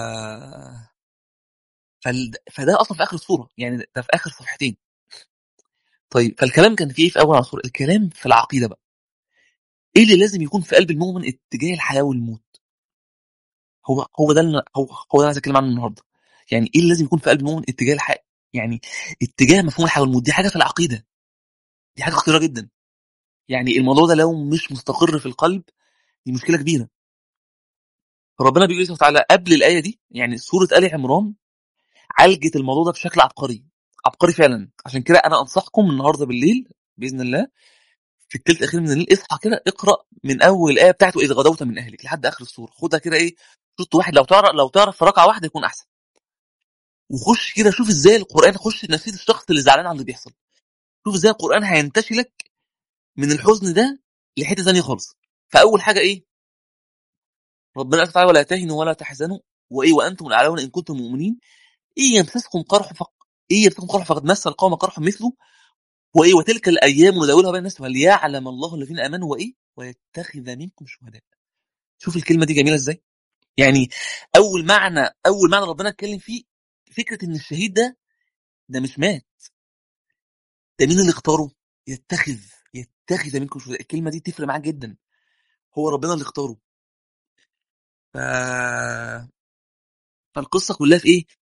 فال... فده اصلا في اخر السوره يعني ده في اخر صفحتين طيب فالكلام كان فيه إيه في اول السوره الكلام في العقيده بقى ايه اللي لازم يكون في قلب المؤمن اتجاه الحياه والموت هو هو ده اللي هو هو ده اللي عايز اتكلم عنه النهارده يعني ايه اللي لازم يكون في قلب المؤمن اتجاه الحياه يعني اتجاه مفهوم الحياه والموت دي حاجه في العقيده دي حاجه خطيره جدا يعني الموضوع ده لو مش مستقر في القلب دي مشكله كبيره فربنا بيقول سبحانه وتعالى قبل الايه دي يعني سوره ال عمران عالجت الموضوع ده بشكل عبقري عبقري فعلا عشان كده انا انصحكم النهارده بالليل باذن الله في الثلث الاخير من الليل اصحى كده اقرا من اول الايه بتاعته اذا غدوت من اهلك لحد اخر السوره خدها كده ايه شوط واحد لو تعرف لو تعرف في ركعه واحده يكون احسن وخش كده شوف ازاي القران خش في نفسيه الشخص اللي زعلان على اللي بيحصل شوف ازاي القران هينتشلك من الحزن ده لحته ثانيه خالص فاول حاجه ايه ربنا سبحانه ولا تهنوا ولا تحزنوا وايه وانتم الاعلون ان كنتم مؤمنين إن يمسسكم قرح فق... إن يمسسكم قرح فقد مس القوم قرح مثله وايه وتلك الايام نداولها بين الناس وليعلم الله الذين امنوا وايه ويتخذ منكم شهداء شوف الكلمه دي جميله ازاي يعني اول معنى اول معنى ربنا اتكلم فيه فكره ان الشهيد ده ده مش مات ده مين اللي اختاره يتخذ يتخذ منكم شهداء الكلمه دي تفرق معاك جدا هو ربنا اللي اختاره ف... فالقصه كلها في ايه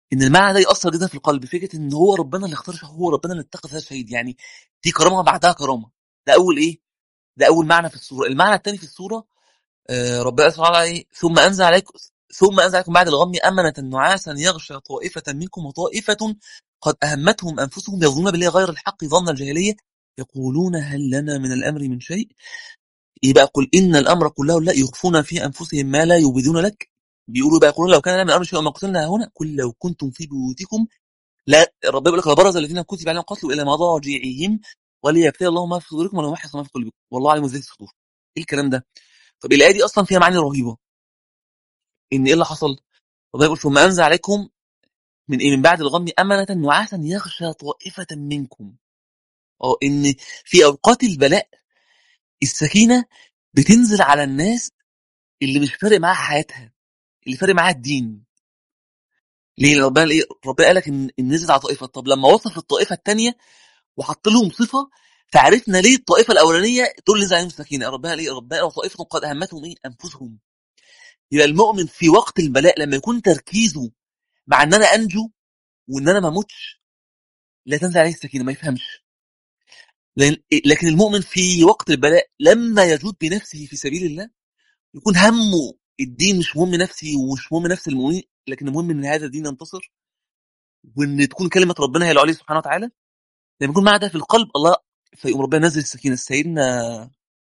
ان المعنى ده ياثر جدا في القلب فكره ان هو ربنا اللي اختار هو ربنا اللي اتخذ هذا الشهيد يعني دي كرامه بعدها كرامه ده اول ايه ده اول معنى في السوره المعنى الثاني في السوره آه ربنا سبحانه وتعالى إيه؟ ثم انزل عليكم ثم انزل عليكم بعد الغم امنه نعاسا يغشى طائفه منكم وطائفه قد اهمتهم انفسهم يظنون بالله غير الحق ظن الجاهليه يقولون هل لنا من الامر من شيء يبقى قل ان الامر كله لا يخفون في انفسهم ما لا يبدون لك بيقولوا بقى يقولون لو كان لنا من الامر شيء ما قتلنا هنا قل لو كنتم في بيوتكم لا ربنا بيقول لك لبرز الذين كتب عليهم القتل الى مضاجعهم وليبتلي الله ما في صدوركم وليمحص ما في قلوبكم والله عليم ذات الصدور ايه الكلام ده طب الايه دي اصلا فيها معاني رهيبه ان ايه اللي حصل ربنا يقول ثم انزل عليكم من ايه من بعد الغم امنه نعاسا يغشى طائفه منكم اه ان في اوقات البلاء السكينه بتنزل على الناس اللي مش فارق معاها حياتها اللي فارق معاها الدين ليه ربنا ايه ربنا قال لك ان إن نزل على طائفه طب لما وصف الطائفه الثانيه وحط لهم صفه فعرفنا ليه الطائفه الاولانيه دول نزل عليهم السكينه ربنا ليه ربنا وطائفه قد اهمتهم ايه انفسهم يبقى المؤمن في وقت البلاء لما يكون تركيزه مع ان انا انجو وان انا ما اموتش لا تنزل عليه السكينه ما يفهمش لأن- لكن المؤمن في وقت البلاء لما يجود بنفسه في سبيل الله يكون همه الدين مش مهم نفسي ومش مهم نفس المؤمنين لكن المهم ان هذا الدين ينتصر وان تكون كلمه ربنا هي العليا سبحانه وتعالى لما يكون معاه ده في القلب الله فيقوم ربنا نزل السكينه سيدنا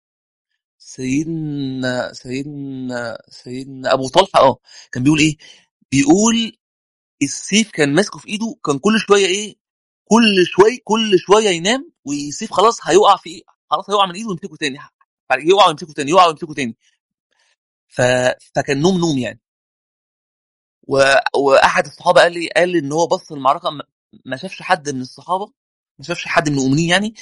سيدنا سيدنا سيدنا ابو طلحه اه كان بيقول ايه بيقول السيف كان ماسكه في ايده كان كل شويه ايه كل شويه كل شويه ينام والسيف خلاص هيقع في ايه خلاص هيقع من ايده ويمسكه تاني بعد كده يقع ويمسكه تاني يقع ويمسكه تاني ف... فكان نوم نوم يعني و... واحد الصحابه قال لي قال لي ان هو بص المعركه ما ما شافش حد من الصحابه ما شافش حد من المؤمنين يعني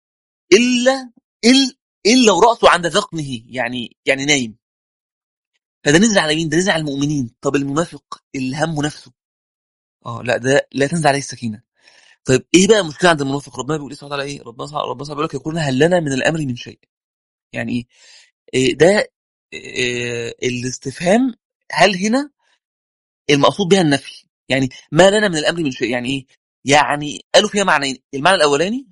الا الا الا وراسه عند ذقنه يعني يعني نايم فده نزل على مين؟ ده نزل على المؤمنين طب المنافق اللي همه نفسه اه لا ده لا تنزل عليه السكينه طيب ايه بقى المشكله عند المنافق ربنا بيقول ايه سبحانه وتعالى ايه ربنا سبحانه ربنا سبحانه بيقول لك يقولون هل لنا من الامر من شيء يعني ايه إيه ده إيه الاستفهام هل هنا المقصود بها النفي يعني ما لنا من الامر من شيء يعني ايه يعني قالوا فيها معنيين المعنى الاولاني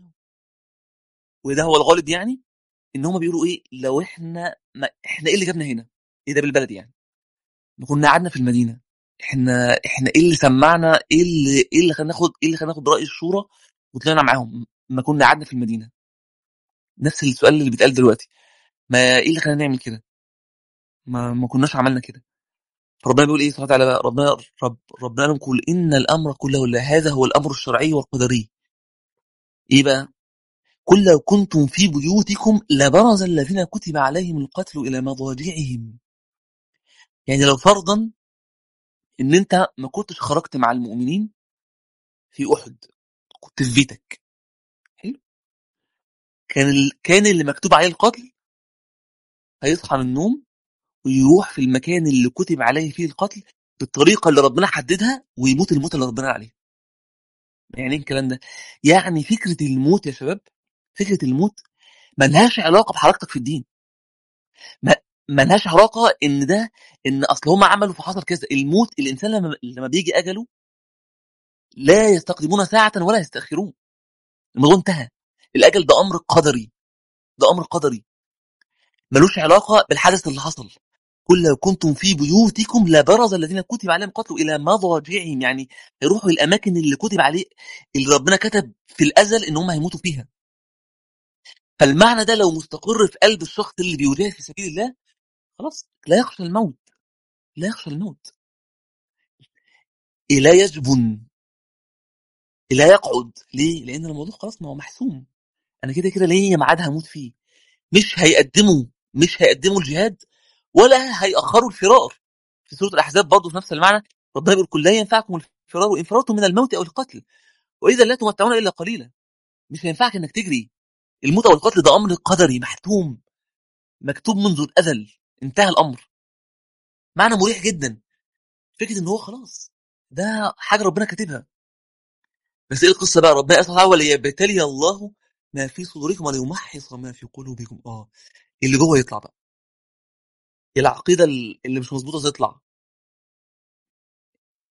وده هو الغالب يعني ان هم بيقولوا ايه لو احنا ما احنا ايه اللي جابنا هنا ايه ده بالبلد يعني ما كنا قعدنا في المدينه احنا احنا ايه اللي سمعنا ايه اللي ايه اللي خلينا ناخد ايه اللي خلينا ناخد راي الشورى وطلعنا معاهم ما كنا قعدنا في المدينه نفس السؤال اللي بيتقال دلوقتي ما ايه اللي خلانا نعمل كده ما ما كناش عملنا كده ربنا بيقول ايه سبحانه وتعالى بقى ربنا رب ربنا لهم قل ان الامر كله لله هذا هو الامر الشرعي والقدري ايه بقى قل لو كنتم في بيوتكم لبرز الذين كتب عليهم القتل الى مضاجعهم يعني لو فرضا ان انت ما كنتش خرجت مع المؤمنين في احد كنت في بيتك حلو كان ال... كان اللي مكتوب عليه القتل هيصحى من النوم ويروح في المكان اللي كتب عليه فيه القتل بالطريقه اللي ربنا حددها ويموت الموت اللي ربنا عليه يعني ايه الكلام ده يعني فكره الموت يا شباب فكره الموت ملهاش علاقه بحركتك في الدين ما ملهاش علاقه ان ده ان اصل هم عملوا فحصل كذا الموت الانسان لما لما بيجي اجله لا يستقدمون ساعه ولا يستاخرون الموضوع انتهى الاجل ده امر قدري ده امر قدري ملوش علاقه بالحدث اللي حصل قل لو كنتم في بيوتكم لبرز الذين كتب عليهم القتل الى مضاجعهم يعني يروحوا الاماكن اللي كتب عليه اللي ربنا كتب في الازل ان هم هيموتوا فيها فالمعنى ده لو مستقر في قلب الشخص اللي بيجاهد في سبيل الله خلاص لا يخشى الموت لا يخشى الموت لا يجبن لا يقعد ليه لان الموضوع خلاص ما هو محسوم انا كده كده ليا ميعاد هموت فيه مش هيقدموا مش هيقدموا الجهاد ولا هيأخروا الفرار في سورة الأحزاب برضه في نفس المعنى ربنا يقول كل لا ينفعكم الفرار وإن فررتم من الموت أو القتل وإذا لا تمتعون إلا قليلا مش هينفعك إنك تجري الموت أو القتل ده أمر قدري محتوم مكتوب منذ الأزل انتهى الأمر معنى مريح جدا فكرة إن هو خلاص ده حاجة ربنا كاتبها بس إيه القصة بقى ربنا أسمع وليبتلي الله ما في صدوركم وليمحص ما في قلوبكم آه اللي جوه يطلع بقى العقيدة اللي مش مظبوطة تطلع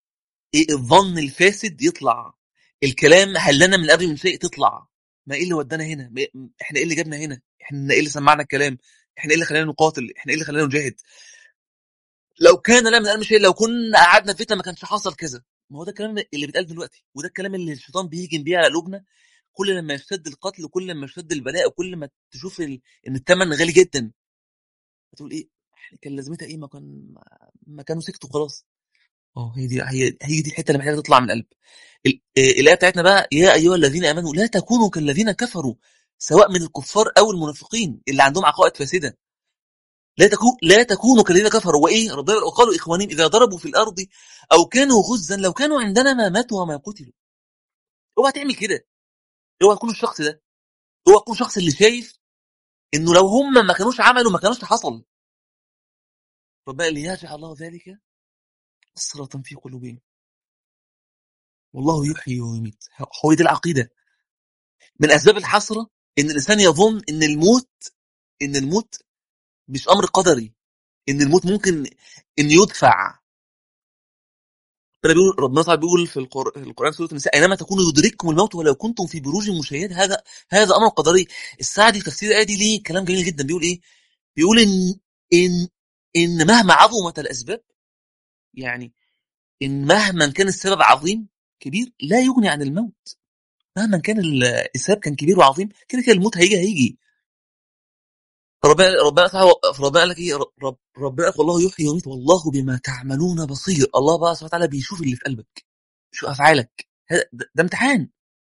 إيه الظن الفاسد يطلع الكلام هل لنا من الامر من شيء تطلع ما ايه اللي ودانا هنا ما- احنا ايه اللي جابنا هنا احنا ايه اللي سمعنا الكلام احنا ايه اللي خلانا نقاتل احنا ايه اللي خلانا نجاهد لو كان لنا من الامر شيء لو كنا قعدنا في فتنه ما كانش حصل كذا ما هو ده الكلام اللي بيتقال دلوقتي وده الكلام اللي الشيطان بيهجم بيه على قلوبنا كل لما يشتد القتل وكل لما يشتد البلاء وكل ما تشوف ال... ان الثمن غالي جدا هتقول ايه احنا كان لازمتها ايه ما كان ما كانوا سكتوا خلاص اه هي دي هي هي دي الحته اللي محتاجه تطلع من القلب ال- آه، الايه بتاعتنا بقى يا ايها الذين امنوا لا تكونوا كالذين كفروا سواء من الكفار او المنافقين اللي عندهم عقائد فاسده لا تكون لا تكونوا كالذين كفروا وايه ربنا وقالوا اخوانهم اذا ضربوا في الارض او كانوا غزا لو كانوا عندنا ما ماتوا وما قتلوا اوعى تعمل كده اوعى تكون الشخص ده اوعى تكون الشخص اللي شايف انه لو هم ما كانوش عملوا ما كانوش حصل ربنا ليجعل الله ذلك حسرة في قلوبهم والله يحيي ويميت هو دي العقيده من اسباب الحسره ان الانسان يظن ان الموت ان الموت مش امر قدري ان الموت ممكن ان يدفع ربنا بيقول ربنا تعالى بيقول في القر- في القران سوره النساء اينما تكونوا يدرككم الموت ولو كنتم في بروج مشيده هذا هذا امر قدري السعدي في تفسير الايه دي ليه كلام جميل جدا بيقول ايه بيقول ان ان ان مهما عظمت الاسباب يعني ان مهما كان السبب عظيم كبير لا يغني عن الموت مهما كان ال- السبب كان كبير وعظيم كده كده الموت هيجي هيجي ربنا ربنا تعالى ربنا قال لك ايه رب ربنا قال والله يحيي ويميت والله بما تعملون بصير الله بقى سبحانه وتعالى بيشوف اللي في قلبك شو افعالك هذا- ده, ده امتحان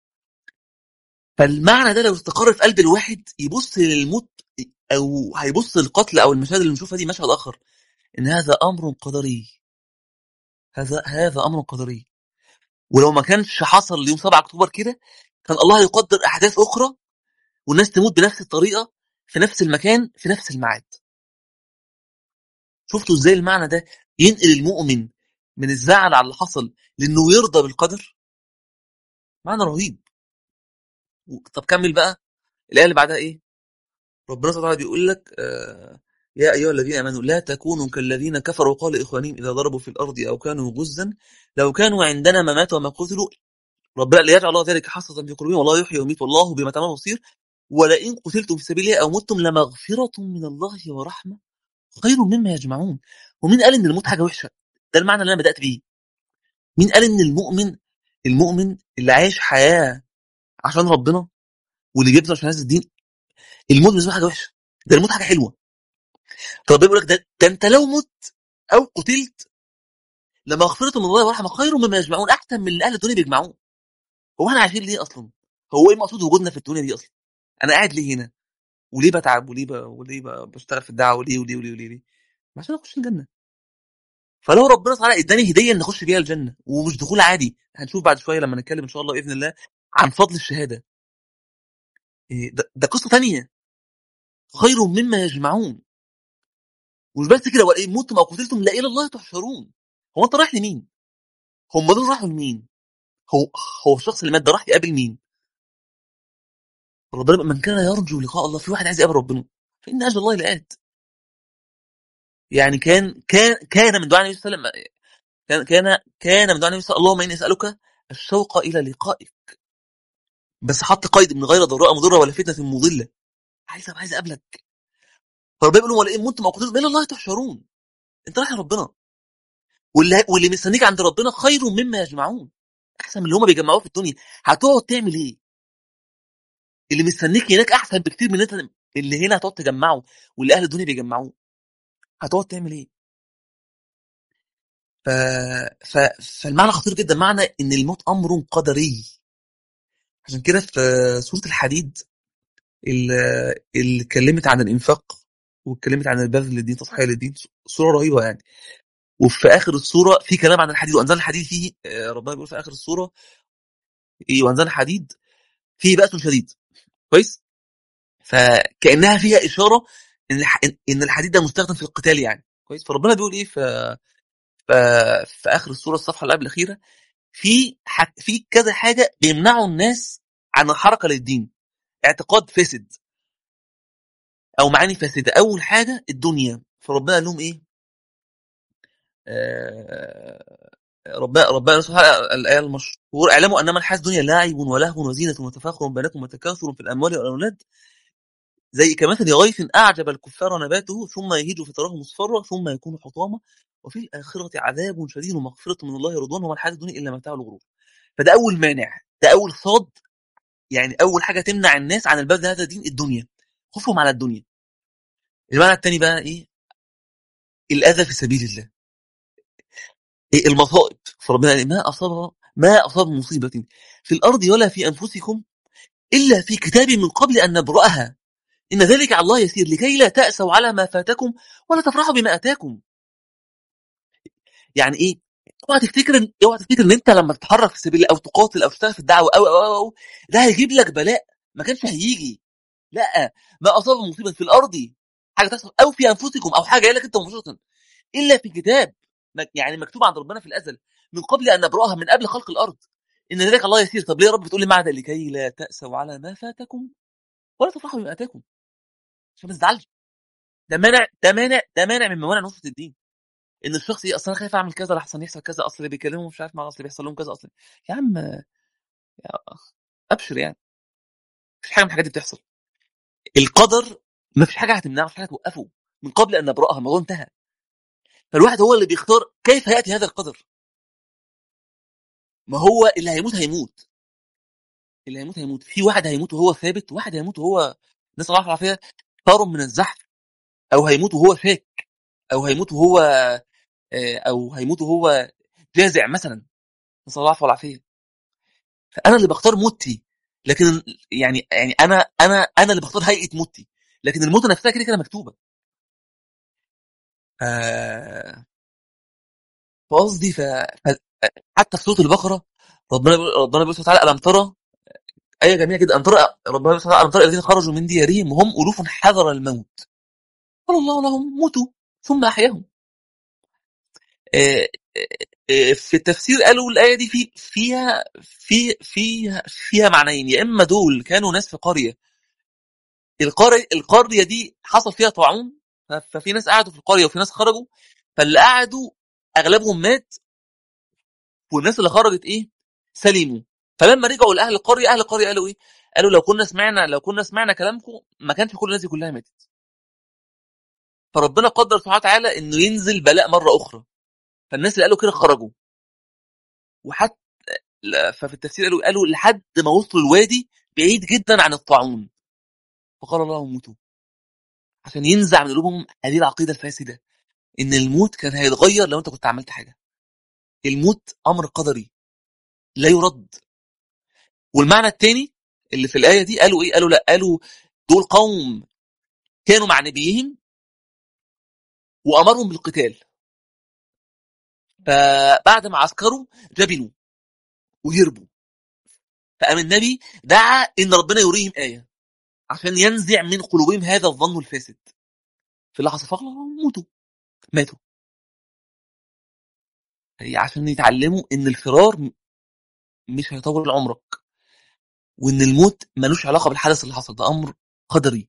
فالمعنى ده لو استقر في قلب الواحد يبص للموت او هيبص للقتل او المشاهد اللي بنشوفها دي مشهد اخر ان هذا امر قدري هذا هذا امر قدري ولو ما كانش حصل يوم 7 اكتوبر كده كان الله يقدر احداث اخرى والناس تموت بنفس الطريقه في نفس المكان في نفس الميعاد شفتوا ازاي المعنى ده ينقل المؤمن من الزعل على اللي حصل لانه يرضى بالقدر معنى رهيب طب كمل بقى الايه اللي بعدها ايه ربنا سبحانه وتعالى بيقول لك آه يا ايها الذين امنوا لا تكونوا كالذين كفروا وقال لاخوانهم اذا ضربوا في الارض او كانوا غزا لو كانوا عندنا ما ماتوا وما قتلوا ربنا ليجعل الله ذلك حسرة في قلوبهم والله يحيي ويميت والله بما تعملون بصير ولئن قتلتم في سبيل الله او متم لمغفرة من الله ورحمة خير مما يجمعون ومين قال ان الموت حاجه وحشه ده المعنى اللي انا بدات بيه مين قال ان المؤمن المؤمن اللي عايش حياه عشان ربنا واللي بيبذل عشان هذا الدين الموت بالنسبه له حاجه وحشه ده الموت حاجه حلوه طب بيقول لك ده, ده انت لو مت او قتلت لمغفرة من الله ورحمة خير مما يجمعون احسن من اللي اهل الدنيا بيجمعون هو احنا عايشين ليه اصلا هو ايه مقصود وجودنا في الدنيا دي اصلا انا قاعد ليه هنا وليه بتعب وليه ب... وليه ب... بشتغل في الدعوه وليه وليه وليه وليه, وليه؟ عشان اخش الجنه فلو ربنا تعالى اداني هديه ان نخش بيها الجنه ومش دخول عادي هنشوف بعد شويه لما نتكلم ان شاء الله باذن الله عن فضل الشهاده إيه ده, ده قصه تانية خير مما يجمعون مش بس كده وإن متم او قتلتم لا الى الله تحشرون هو انت رايح لمين؟ هم دول راحوا لمين؟ هو هو الشخص اللي مات ده راح يقابل مين؟ ربنا من كان يرجو لقاء الله في واحد عايز يقابل ربنا فان اجل الله لآت يعني كان كان كان من دعاء النبي صلى الله عليه وسلم كان كان كان من دعاء النبي صلى الله عليه وسلم اللهم اني اسالك الشوق الى لقائك بس حط قيد من غير ضراء مضره ولا فتنه مضله عايز عايز اقابلك فربنا بيقول لهم ولئن متم او قتلتم الى الله تحشرون انت رايح لربنا واللي واللي مستنيك عند ربنا خير مما يجمعون احسن من اللي هم بيجمعوه في الدنيا هتقعد تعمل ايه اللي مستنيك هناك احسن بكتير من انت اللي هنا هتقعد تجمعه واللي اهل الدنيا بيجمعوه هتقعد تعمل ايه ف... ف... فالمعنى خطير جدا معنى ان الموت امر قدري عشان كده في سوره الحديد اللي, اللي اتكلمت عن الانفاق واتكلمت عن البذل للدين تضحيه للدين سوره رهيبه يعني وفي اخر السوره في كلام عن الحديد وانزل الحديد فيه آه، ربنا بيقول في اخر السوره ايه وانزل الحديد فيه بأس شديد كويس فكانها فيها اشاره ان الح... ان الحديد ده مستخدم في القتال يعني كويس فربنا بيقول ايه في في, في اخر السوره الصفحه اللي قبل الاخيره في ح... في كذا حاجه بيمنعوا الناس عن الحركه للدين اعتقاد فاسد او معاني فاسده اول حاجه الدنيا فربنا قال لهم ايه آه... ربنا ربنا سبحانه وتعالى الآية المشهورة اعلموا أنما الحياة الدنيا لعب ولهو وزينة وتفاخر بينكم وتكاثر في الأموال والأولاد زي كمثل غيث أعجب الكفار نباته ثم يهيج فتراه مصفرا ثم يكون حطاما وفي الآخرة عذاب شديد ومغفرة من الله رضوان وما الحياة الدنيا إلا متاع الغرور فده أول مانع ده أول صاد يعني أول حاجة تمنع الناس عن الباب هذا دين الدنيا خوفهم على الدنيا المعنى الثاني بقى إيه الأذى في سبيل الله إيه المصائب فربنا قال ما أصاب ما أصاب مصيبة في الأرض ولا في أنفسكم إلا في كتاب من قبل أن نبرأها إن ذلك على الله يسير لكي لا تأسوا على ما فاتكم ولا تفرحوا بما أتاكم يعني إيه اوعى تفتكر ان اوعى تفتكر ان انت لما تتحرك في سبيل الله او تقاتل او تشتغل في الدعوه او او او, أو ده هيجيب لك بلاء ما كانش هيجي لا ما اصاب مصيبه في الارض حاجه تحصل او في انفسكم او حاجه جايه لك انت مباشره الا في كتاب مك- يعني مكتوب عند ربنا في الازل من قبل ان نبراها من قبل خلق الارض ان ذلك الله يسير طب ليه يا رب بتقول لي معنى ده؟ لكي لا تاسوا على ما فاتكم ولا تفرحوا بما اتاكم عشان ما تزعلش ده مانع ده مانع ده مانع من موانع نصره الدين ان الشخص ايه اصل انا خايف اعمل كذا لحسن يحصل كذا اصل اللي بيكلمهم مش عارف مع اصل بيحصل لهم كذا اصل يا عم يا ابشر يعني مفيش حاجه من الحاجات دي بتحصل القدر مفيش حاجه هتمنعه مفيش حاجه توقفه من قبل ان نبراها الموضوع انتهى فالواحد هو اللي بيختار كيف ياتي هذا القدر ما هو اللي هيموت هيموت اللي هيموت هيموت في واحد هيموت وهو ثابت وواحد هيموت وهو نسال الله العافيه طار من الزحف او هيموت وهو شاك او هيموت وهو آه، او هيموت وهو جازع مثلا نسال الله العافيه والعافيه فانا اللي بختار موتي لكن يعني يعني انا انا انا اللي بختار هيئه موتي لكن الموت نفسها كده كده مكتوبه آه، فقصدي ف... ف... حتى في سوره البقره ربنا بيقول- ربنا بيقول سبحانه وتعالى الم ترى ايه جميله جدا الم ترى ربنا بيقول سبحانه وتعالى الم ترى الذين خرجوا من ديارهم وهم الوف حذر الموت قال الله لهم موتوا ثم احياهم آه، آه، في التفسير قالوا الايه دي في فيها في فيها فيها معنيين يا اما دول كانوا ناس في قريه القريه القريه دي حصل فيها طاعون ف- ففي ناس قعدوا في القريه وفي ناس خرجوا فاللي قعدوا اغلبهم مات والناس اللي خرجت ايه سلموا فلما رجعوا لاهل القريه اهل القريه قالوا ايه قالوا لو كنا سمعنا لو كنا سمعنا كلامكم ما كانش كل الناس دي كلها ماتت فربنا قدر سبحانه وتعالى انه ينزل بلاء مره اخرى فالناس اللي قالوا كده خرجوا وحتى لا، ففي التفسير قالوا قالوا لحد ما وصلوا الوادي بعيد جدا عن الطاعون فقال الله موتوا عشان ينزع من قلوبهم هذه العقيده الفاسده ان الموت كان هيتغير لو انت كنت عملت حاجه الموت امر قدري لا يرد والمعنى الثاني اللي في الايه دي قالوا ايه قالوا لا قالوا دول قوم كانوا مع نبيهم وامرهم بالقتال فبعد ما عسكروا جبنوا وهربوا فقام النبي دعا ان ربنا يريهم ايه عشان ينزع من قلوبهم هذا الظن الفاسد في اللي حصل فقال موتوا ماتوا هي عشان يتعلموا ان الفرار م- مش هيطول عمرك وان الموت ملوش علاقه بالحدث اللي حصل ده امر قدري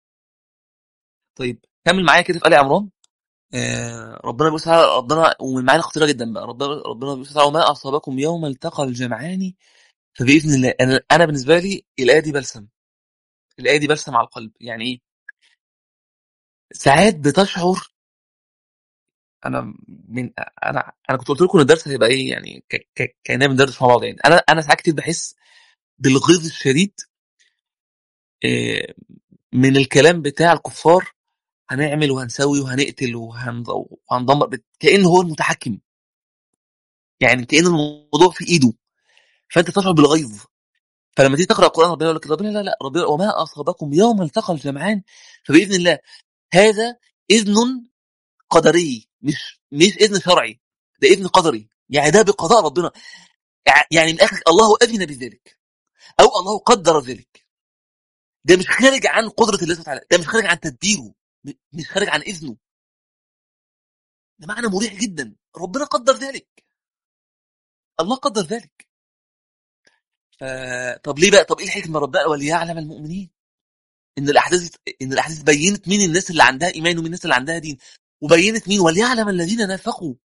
طيب كمل معايا كده في ال عمران آه ربنا بيقول تعالى ربنا ومن معاني خطيره جدا بقى ربنا ربنا بيقول تعالى وما اصابكم يوم التقى الجمعان فباذن الله انا انا بالنسبه لي الايه دي بلسم الايه دي بلسم على القلب يعني ايه ساعات بتشعر انا من انا انا كنت قلت لكم ان الدرس هيبقى ايه يعني ك... ك... كاننا بندرس مع بعض يعني انا انا ساعات كتير بحس بالغيظ الشديد آه، من الكلام بتاع الكفار هنعمل وهنسوي وهنقتل وهن- وهندمر بت- كأنه هو المتحكم يعني كأن الموضوع في ايده فانت تشعر بالغيظ فلما تيجي تقرا القران ربنا يقول لك ربنا لا لا ربنا وما اصابكم يوم التقى الجمعان فباذن الله هذا اذن قدري مش مش اذن شرعي ده اذن قدري يعني ده بقضاء ربنا يع- يعني من الاخر الله اذن بذلك او الله قدر ذلك ده مش خارج عن قدره الله سبحانه وتعالى ده مش خارج عن تدبيره م- مش خارج عن اذنه ده معنى مريح جدا ربنا قدر ذلك الله قدر ذلك ف... طب ليه بقى طب ايه الحكمه ربنا وليعلم المؤمنين ان الاحداث ان الاحداث بينت مين الناس اللي عندها ايمان ومين الناس اللي عندها دين وبينت مين وليعلم الذين نافقوا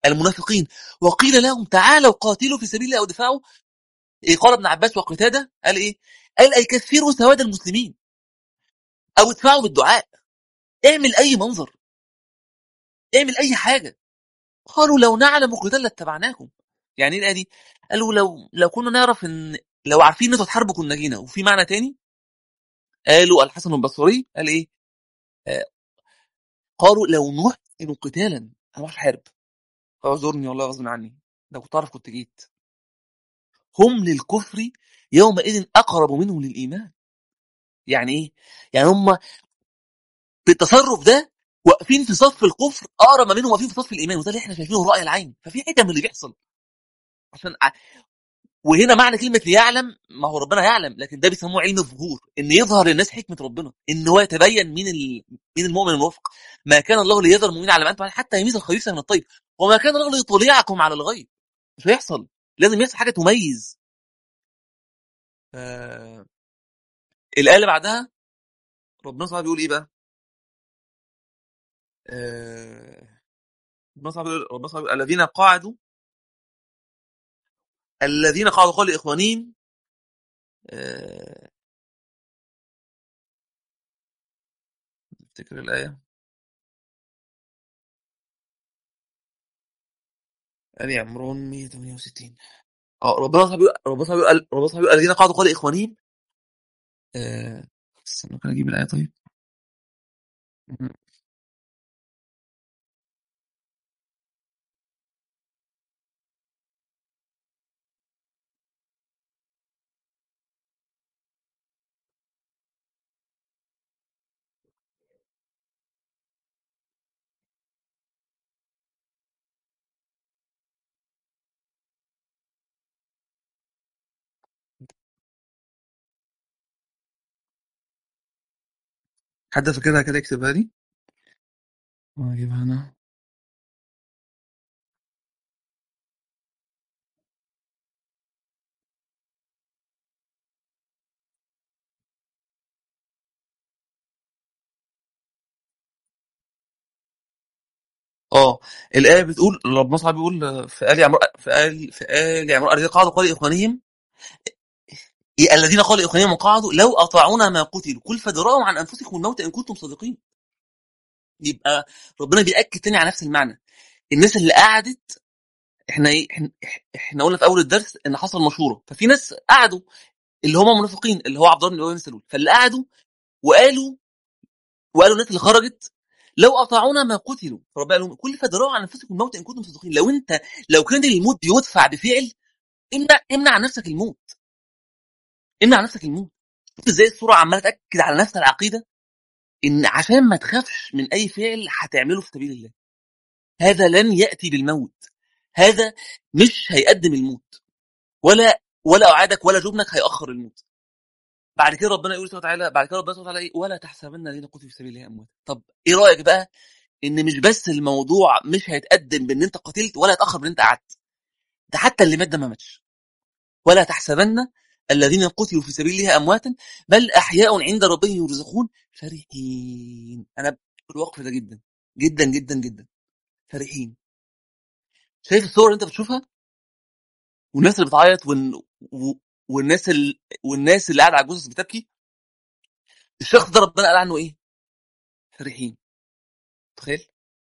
المنافقين وقيل لهم تعالوا قاتلوا في سبيل الله او دفاعوا إيه قال ابن عباس وقتاده قال ايه قال اي كثروا سواد المسلمين او ادفعوا بالدعاء اعمل اي منظر اعمل اي حاجه قالوا لو نعلم قتال لاتبعناكم يعني ايه الايه دي قالوا لو لو كنا نعرف ان لو عارفين ان انتوا تحاربوا كنا جينا وفي معنى تاني قالوا الحسن البصري قال ايه آه قالوا لو نحسن قتالا انا ما احارب اعذرني والله غصب عني لو كنت اعرف كنت جيت هم للكفر يومئذ اقرب منهم للايمان يعني ايه يعني هم بالتصرف ده واقفين في صف الكفر اقرب ما منهم واقفين في صف الايمان وده اللي احنا شايفينه راي العين ففي حكم اللي بيحصل عشان ع- وهنا معنى كلمه ليعلم ما هو ربنا يعلم لكن ده بيسموه علم الظهور ان يظهر للناس حكمه ربنا ان هو يتبين مين ال... مين المؤمن الموفق ما كان الله ليظهر المؤمنين على ما انتم عليه حتى يميز الخبيث من الطيب وما كان الله ليطلعكم على الغيب مش هيحصل لازم يحصل حاجه تميز آه... الايه اللي بعدها ربنا سبحانه بيقول ايه بقى آه... ربنا سبحانه بيقول ربنا سبحانه بيقول الذين قعدوا الذين قعدوا قالوا لاخوانهم آه... افتكر الايه آل عمران 168 اه ربنا سبحانه بيقول ربنا سبحانه بيقول ربنا سبحانه بيقول الذين قعدوا قالوا لاخوانهم آه... استنى كده اجيب الايه طيب حد فاكرها كده يكتبها لي واجيبها انا اه الايه بتقول ربنا سبحانه بيقول آه، في ال عمران في ال في ال عمران الذين قعدوا قالوا لاخوانهم إيه الذين قالوا لاخوانهم وقعدوا لو اطاعونا ما قتلوا قل فدراهم عن انفسكم الموت ان كنتم صادقين يبقى ربنا بياكد تاني على نفس المعنى الناس اللي قعدت احنا ايه احنا, احنا قلنا في اول الدرس ان حصل مشوره ففي ناس قعدوا اللي هم منافقين اللي هو عبد الله بن ابي بن سلول فاللي قعدوا وقالوا وقالوا الناس اللي خرجت لو اطاعونا ما قتلوا فربنا قال لهم كل فدراوا عن انفسكم الموت ان كنتم صادقين لو انت لو كان الموت بيدفع بفعل امنع امنع عن نفسك الموت امنع عن نفسك الموت شوف ازاي الصوره عماله تاكد على نفس العقيده ان عشان ما تخافش من اي فعل هتعمله في سبيل الله هذا لن ياتي بالموت هذا مش هيقدم الموت ولا ولا اوعدك ولا جبنك هيأخر الموت بعد كده ربنا يقول سبحانه وتعالى بعد كده ربنا سبحانه وتعالى ايه ولا تحسبن الذين قتلوا في سبيل الله اموات طب ايه رايك بقى ان مش بس الموضوع مش هيتقدم بان انت قتلت ولا هيتاخر بان انت قعدت ده حتى اللي مات ده ما ماتش ولا تحسبن الذين قتلوا في سبيل الله امواتا بل احياء عند ربهم يرزقون فرحين انا بحب الوقف ده جدا جدا جدا جدا فرحين شايف الصور اللي انت بتشوفها والناس اللي بتعيط وال... و... والناس ال... والناس اللي قاعده على الجثث بتبكي الشخص ده ربنا قال عنه ايه فرحين تخيل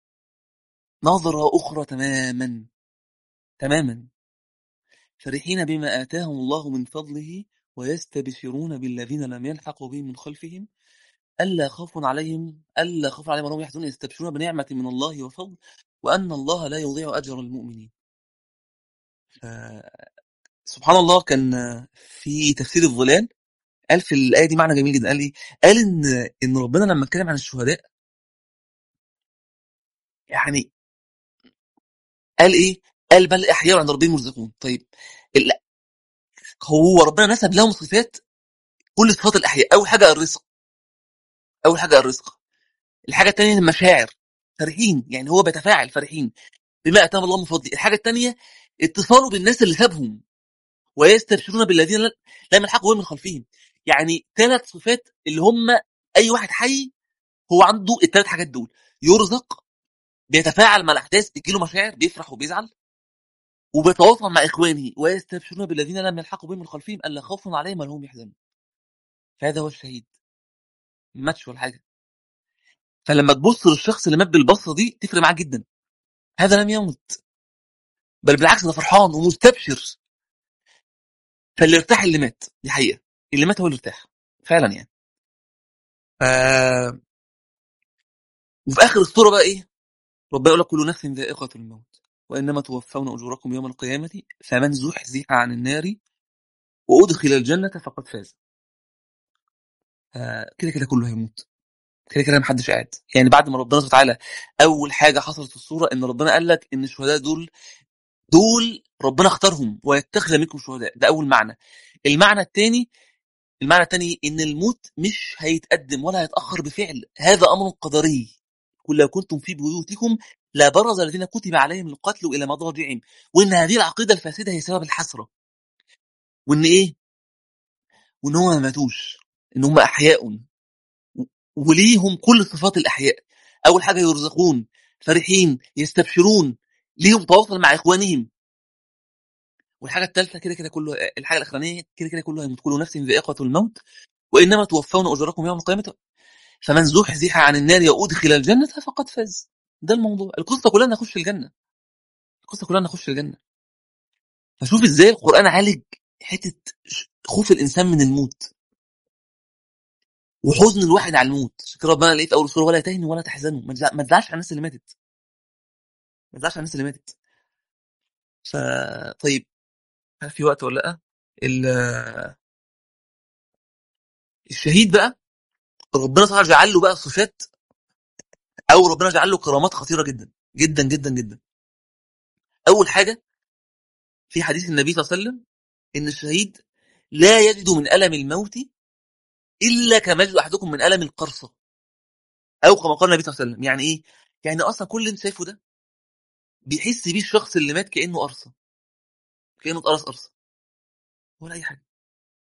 نظرة أخرى تماما تماما فرحين بما آتاهم الله من فضله ويستبشرون بالذين لم يلحقوا بهم من خلفهم ألا خوف عليهم ألا خوف عليهم وهم يحزنون يستبشرون بنعمة من الله وفضل وأن الله لا يضيع أجر المؤمنين ف... سبحان الله كان في تفسير الظلال قال في الآية دي معنى جميل جدا قال إيه؟ قال إن إن ربنا لما اتكلم عن الشهداء يعني قال إيه؟ قال بل أحياء عند ربهم يرزقون طيب ال- هو ربنا نسب لهم صفات كل صفات الأحياء أول حاجة الرزق أول حاجة الرزق الحاجة الثانية المشاعر فرحين يعني هو بيتفاعل فرحين بما اتاهم الله من فضله الحاجه الثانيه اتصاله بالناس اللي سابهم ويستبشرون بالذين لا لم يلحقوا بهم من خلفهم يعني ثلاث صفات اللي هم اي واحد حي هو عنده الثلاث حاجات دول يرزق بيتفاعل مع الاحداث بيجيله مشاعر بيفرح وبيزعل وبيتواصل مع اخوانه ويستبشرون بالذين لم يلحقوا بهم من خلفهم الا خوف عليهم ولا هم يحزنون فهذا هو الشهيد ما ماتش ولا حاجه فلما تبص للشخص اللي مات بالبصه دي تفرق معاه جدا هذا لم يمت بل بالعكس ده فرحان ومستبشر فاللي ارتاح اللي مات دي حقيقه اللي مات هو اللي ارتاح فعلا يعني ف... وفي اخر الصوره بقى ايه ربنا يقول لك كل نفس ذائقه الموت وانما توفون اجوركم يوم القيامه فمن زحزح عن النار وادخل الجنه فقد فاز آه، كده كده كله هيموت كده كده محدش قاعد يعني بعد ما ربنا سبحانه وتعالى اول حاجه حصلت في الصوره ان ربنا قال لك ان الشهداء دول دول ربنا اختارهم ويتخذ منكم شهداء ده اول معنى المعنى الثاني المعنى الثاني ان الموت مش هيتقدم ولا هيتاخر بفعل هذا امر قدري قل لو كنتم في بيوتكم لبرز الذين كتب عليهم القتل الى مضاجعهم وان هذه العقيده الفاسده هي سبب الحسره وان ايه وان هم ما ماتوش ان هم احياء و- وليهم كل صفات الاحياء اول حاجه يرزقون فرحين يستبشرون ليهم تواصل مع اخوانهم والحاجه الثالثه كده كده كله الحاجه الاخرانيه كده كده كله هيموت كل نفس ذائقه الموت وانما توفون اجوركم يوم القيامه فمن زحزح عن النار وادخل الجنه فقد فاز ده الموضوع القصه كلها نخش الجنه القصه كلها نخش الجنه فشوف ازاي القران عالج حته ش- خوف الانسان من الموت وحزن الواحد على الموت عشان كده ربنا لقيت في اول سوره ولا تهنوا ولا تحزنوا ما تزع- ما تزعلش على الناس اللي ماتت ما تزعلش على الناس اللي ماتت ف طيب هل في وقت ولا لا ال- الشهيد بقى ربنا تعالى جعل له بقى صفات او ربنا جعل له كرامات خطيره جدا جدا جدا جدا اول حاجه في حديث النبي صلى الله عليه وسلم ان الشهيد لا يجد من الم الموت الا كما يجد احدكم من الم القرصه او كما قال النبي صلى الله عليه وسلم يعني ايه يعني اصلا كل اللي انت شايفه ده بيحس بيه الشخص اللي مات كانه قرصه كانه اتقرص قرصه ولا اي حاجه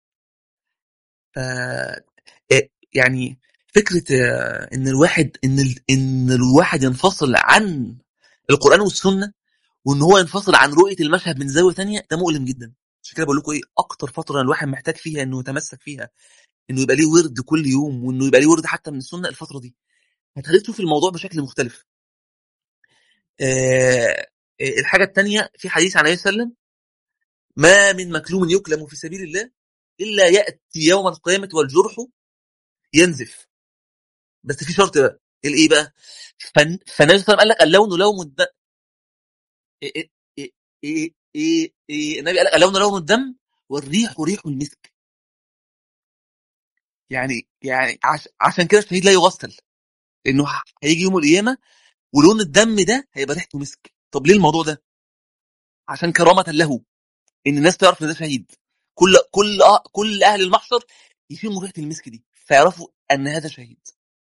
ف إيه، يعني فكره آه، ان الواحد ان ال... ان الواحد ينفصل عن القران والسنه وان هو ينفصل عن رؤيه المشهد من زاويه تانية ده مؤلم جدا عشان كده بقول لكم ايه اكتر فتره الواحد محتاج فيها انه يتمسك فيها انه يبقى ليه ورد كل يوم وانه يبقى ليه ورد حتى من السنه الفتره دي هتخليك تشوف الموضوع بشكل مختلف آه آه، الحاجه الثانيه في حديث عن النبي صلى الله عليه وسلم ما من مكلوم يكلم في سبيل الله الا ياتي يوم القيامه والجرح ينزف بس في شرط بقى الايه بقى فن- فالنبي صلى الله عليه وسلم قال لك اللون لون الدم إيه إيه إيه إيه إيه إيه النبي قال لك اللون لون الدم والريح ريح المسك يعني يعني عش عشان كده الشهيد لا يغسل لانه ه- هيجي يوم القيامه ولون الدم ده هيبقى ريحته مسك طب ليه الموضوع ده عشان كرامه له ان الناس تعرف ان ده شهيد كل كل أه- كل اهل المحشر يشموا ريحه المسك دي فيعرفوا ان هذا شهيد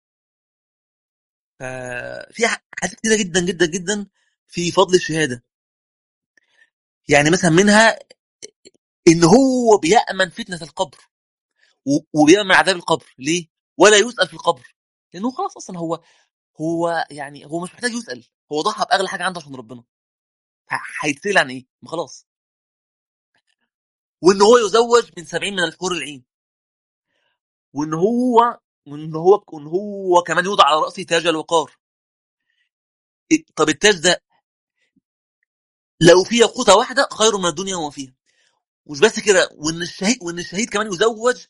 ففي ح- حاجات كتيره جدا جدا جدا في فضل الشهاده يعني مثلا منها ان هو بيامن فتنه القبر و- وبيامن من عذاب القبر ليه ولا يسال في القبر لانه خلاص اصلا هو هو يعني هو مش محتاج يسال هو ضحى باغلى حاجه عنده عشان ربنا ه- هيتسال عن ايه ما خلاص وان هو يزوج من 70 من الحور العين وان هو وان هو وان هو كمان يوضع على راسه تاج الوقار إيه- طب التاج ده لو فيه قوطه واحده خير من الدنيا وما فيها مش بس كده وان الشهيد وان الشهيد كمان يزوج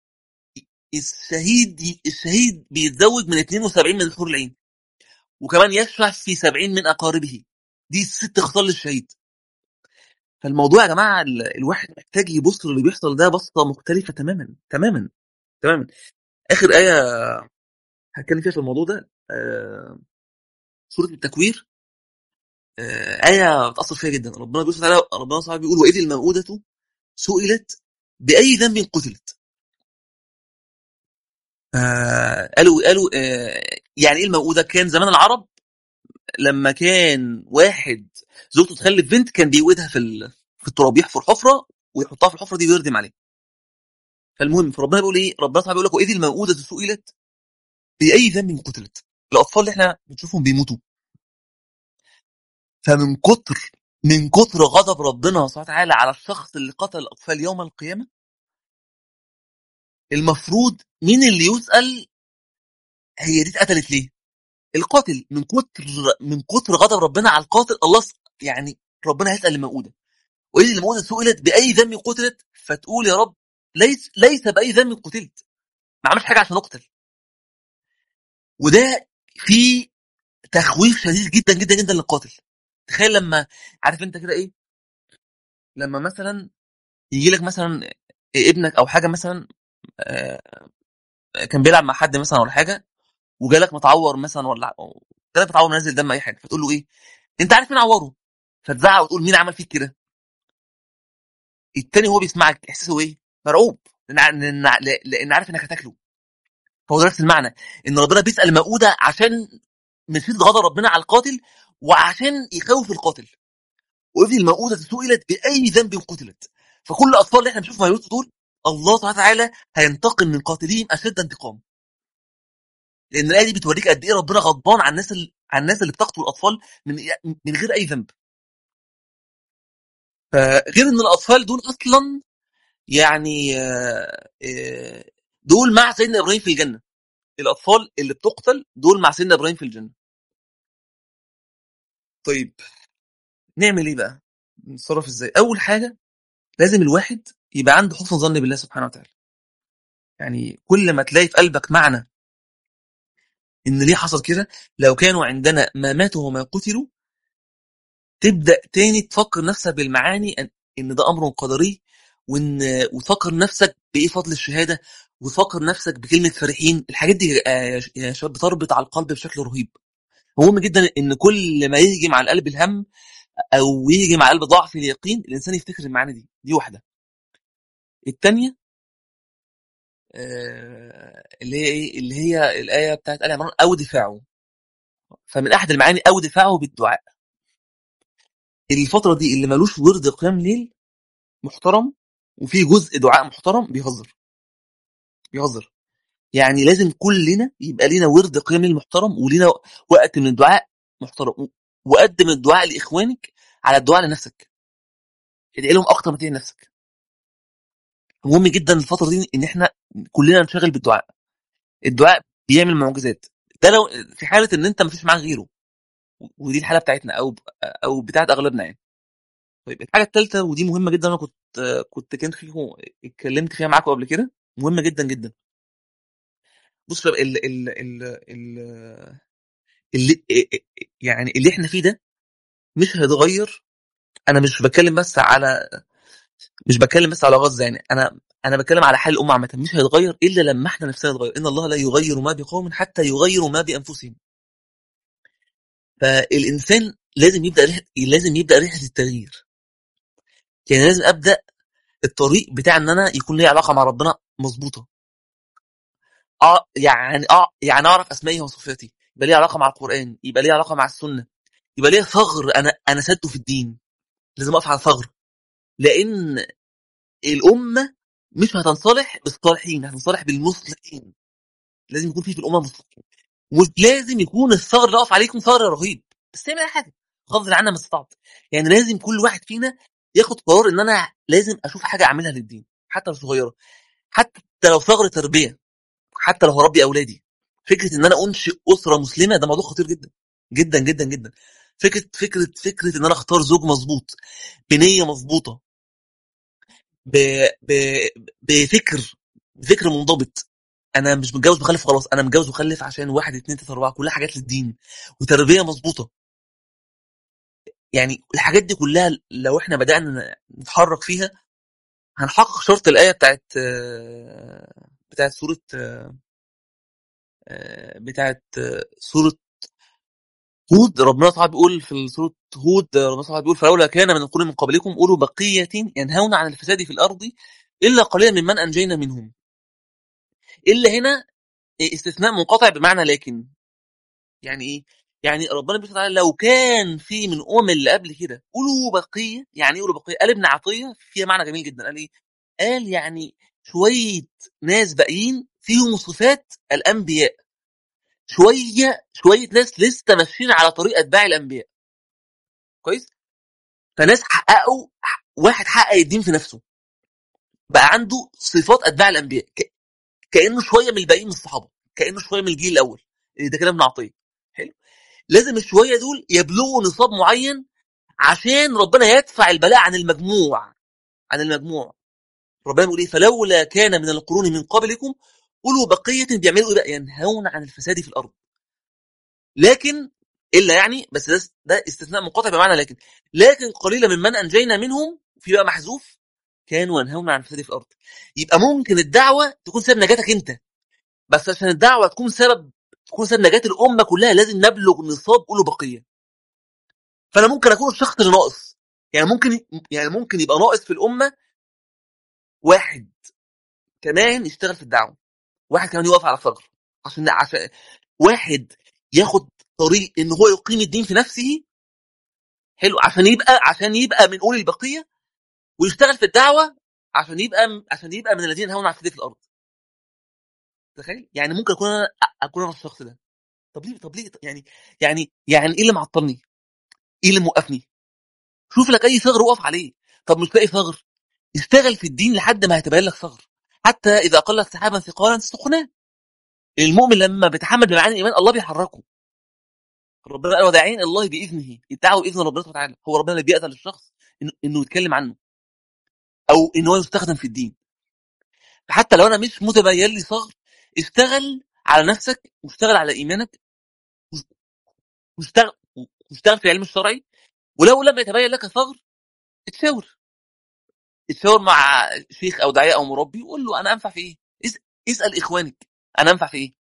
الشهيد الشهيد بيتزوج من 72 من الحور العين وكمان يشفع في 70 من اقاربه دي ست خصال للشهيد فالموضوع يا جماعه ال- الواحد محتاج يبص للي بيحصل ده بصه مختلفه تماما تماما تماما اخر ايه هتكلم فيها في الموضوع ده آه، سوره التكوير آه، ايه بتاثر فيها جدا ربنا بيقول تعالى ربنا سبحانه بيقول واذ الموءوده سئلت باي ذنب قتلت آه، قالوا قالوا آه، يعني ايه الموءوده كان زمان العرب لما كان واحد زوجته تخلف بنت كان بيوقدها في ال- في التراب يحفر حفره ويحطها في الحفره دي ويردم عليها فالمهم فربنا بيقول ايه ربنا سبحانه بيقول لك واذ الموءوده سئلت باي ذنب قتلت الاطفال اللي احنا بنشوفهم بيموتوا فمن كتر من كتر غضب ربنا سبحانه وتعالى على الشخص اللي قتل الاطفال يوم القيامه المفروض مين اللي يسال هي دي اتقتلت ليه القاتل من كتر من كتر غضب ربنا على القاتل الله س- يعني ربنا هيسال الموءوده واذا الموءوده سئلت باي ذنب قتلت فتقول يا رب ليس ليس باي ذنب قتلت ما عملش حاجه عشان اقتل وده في تخويف شديد جدا جدا جدا للقاتل تخيل لما عارف انت كده ايه لما مثلا يجي لك مثلا ابنك او حاجه مثلا آه، كان بيلعب مع حد مثلا ولا حاجه وجالك متعور مثلا ولا جالك متعور نازل دم اي حاجه فتقول له ايه انت عارف مين عوره فتزعق وتقول مين عمل فيك كده التاني هو بيسمعك احساسه ايه مرعوب لان لان لأن عارف انك هتاكله فهو ده نفس المعنى ان ربنا بيسال مؤوده عشان من شده غضب ربنا على القاتل وعشان يخوف القاتل واذ الموءودة سئلت بأي ذنب قتلت فكل الأطفال اللي احنا بنشوفهم هيموتوا دول الله سبحانه وتعالى هينتقم من قاتليهم أشد انتقام لأن الآية دي بتوريك قد إيه ربنا غضبان على الناس اللي على الناس اللي بتقتل الأطفال من من غير أي ذنب فغير إن الأطفال دول أصلا يعني آه، آه، دول مع سيدنا إبراهيم في الجنة الأطفال اللي بتقتل دول مع سيدنا إبراهيم في الجنة طيب نعمل إيه بقى؟ نتصرف إزاي؟ أول حاجة لازم الواحد يبقى عنده حسن ظن بالله سبحانه وتعالى يعني كل ما تلاقي في قلبك معنى ان ليه حصل كده لو كانوا عندنا ما ماتوا وما قتلوا تبدا تاني تفكر نفسك بالمعاني ان إن ده امر قدري وان وتفكر نفسك بايه فضل الشهاده وتفكر نفسك بكلمه فرحين الحاجات دي آه، يا شباب بتربط على القلب بشكل رهيب مهم جدا ان كل ما يهجم على القلب الهم او يهجم على القلب ضعف اليقين الانسان يفتكر المعاني دي دي واحده الثانيه اللي هي ايه اللي هي الايه بتاعت ال عمران او دفاعه فمن احد المعاني او دفاعه بالدعاء الفتره دي اللي ملوش ورد قيام ليل محترم وفي جزء دعاء محترم بيهزر بيهزر يعني لازم كلنا يبقى لينا ورد قيام ليل محترم ولينا وقت من الدعاء محترم وقدم الدعاء لاخوانك على الدعاء لنفسك ادعي لهم اكتر ما تدعي لنفسك مهم جدا الفتره دي ان احنا كلنا نشغل بالدعاء الدعاء بيعمل معجزات ده لو في حاله ان انت ما فيش معاك غيره ودي الحاله بتاعتنا او او بتاعت اغلبنا يعني طيب الحاجه الثالثه ودي مهمه جدا انا كنت كنت كنت فيكم اتكلمت فيها معاكم قبل كده مهمه جدا جدا بص ال ال ال ال اللي يعني اللي احنا فيه ده مش هيتغير انا مش بتكلم بس على مش بتكلم بس على غزه يعني انا انا بتكلم على حال الامه عامه مش هيتغير الا لما احنا نفسنا نتغير ان الله لا يغير ما بقوم حتى يغيروا ما بانفسهم فالانسان لازم يبدا رحله لازم يبدا رحله التغيير يعني لازم ابدا الطريق بتاع ان انا يكون لي علاقه مع ربنا مظبوطه اه يعني اه يعني اعرف اسمائي وصفاتي يبقى لي علاقه مع القران يبقى لي علاقه مع السنه يبقى لي ثغر انا انا سده في الدين لازم اقف على ثغر لان الامه مش هتنصلح بالصالحين هتنصلح بالمصلحين لازم يكون في في الامه مصلحين مش لازم يكون الثغر اللي اقف عليه يكون ثغر رهيب بس تعمل اي حاجه غض عنها ما استطعت يعني لازم كل واحد فينا ياخد قرار ان انا لازم اشوف حاجه اعملها للدين حتى لو صغيره حتى لو ثغر تربيه حتى لو هربي اولادي فكره ان انا انشئ اسره مسلمه ده موضوع خطير جدا جدا جدا جدا فكره فكره فكره ان انا اختار زوج مظبوط بنيه مظبوطه ب... ب... بفكر بفكر منضبط انا مش متجوز بخلف خلاص انا متجوز وخلف عشان واحد اتنين تلاته اربعه كلها حاجات للدين وتربيه مظبوطه يعني الحاجات دي كلها لو احنا بدانا نتحرك فيها هنحقق شرط الايه بتاعت بتاعت سوره بتاعت سوره هود ربنا تعالى بيقول في سوره هود ربنا تعالى بيقول فلولا كان من القرون من قبلكم اولو بقيه ينهون عن الفساد في الارض الا قليلا ممن انجينا منهم الا هنا استثناء منقطع بمعنى لكن يعني ايه يعني ربنا بيقول تعالى لو كان في من امم اللي قبل كده اولو بقيه يعني ايه اولو بقيه قال ابن عطيه فيها معنى جميل جدا قال ايه قال يعني شويه ناس باقيين فيهم صفات الانبياء شويه شويه ناس لسه ماشيين على طريق اتباع الانبياء كويس فناس حققوا واحد حقق الدين في نفسه بقى عنده صفات اتباع الانبياء ك... كانه شويه من الباقيين من الصحابه كانه شويه من الجيل الاول ده كلام ابن عطيه حلو لازم الشويه دول يبلغوا نصاب معين عشان ربنا يدفع البلاء عن المجموع عن المجموع ربنا بيقول ايه فلولا كان من القرون من قبلكم اولو بقيه بيعملوا ايه بقى ينهون عن الفساد في الارض لكن الا يعني بس ده, ده استثناء منقطع بمعنى لكن لكن قليلا ممن انجينا منهم في بقى محذوف كانوا ينهون عن الفساد في الارض يبقى ممكن الدعوه تكون سبب نجاتك انت بس عشان الدعوه تكون سبب تكون سبب نجاه الامه كلها لازم نبلغ نصاب اولو بقيه فانا ممكن اكون الشخص اللي ناقص يعني ممكن يعني ممكن يبقى ناقص في الامه واحد كمان يشتغل في الدعوه واحد كمان يقف على الثغر عشان عشان واحد ياخد طريق ان هو يقيم الدين في نفسه حلو عشان يبقى عشان يبقى من اولي البقيه ويشتغل في الدعوه عشان يبقى عشان يبقى من الذين هون على في الارض تخيل يعني ممكن اكون انا اكون انا الشخص ده طب ليه طب ليه يعني يعني يعني ايه اللي معطلني ايه اللي موقفني شوف لك اي ثغر وقف عليه طب مش لاقي ثغر اشتغل في الدين لحد ما هيتبين لك ثغر حتى اذا اقل سحابا ثقالا سقناه المؤمن لما بيتحمل بمعاني الايمان الله بيحركه ربنا قال وداعين الله باذنه يدعوا باذن ربنا سبحانه وتعالى هو ربنا اللي بيأذن للشخص إنه, انه يتكلم عنه او ان هو يستخدم في الدين فحتى لو انا مش متبين لي ثغر اشتغل على نفسك واشتغل على ايمانك واشتغل واشتغل في العلم الشرعي ولو لم يتبين لك ثغر اتشاور اتشاور مع شيخ او داعيه او مربي وقول له انا انفع في ايه اسال اخوانك انا انفع في ايه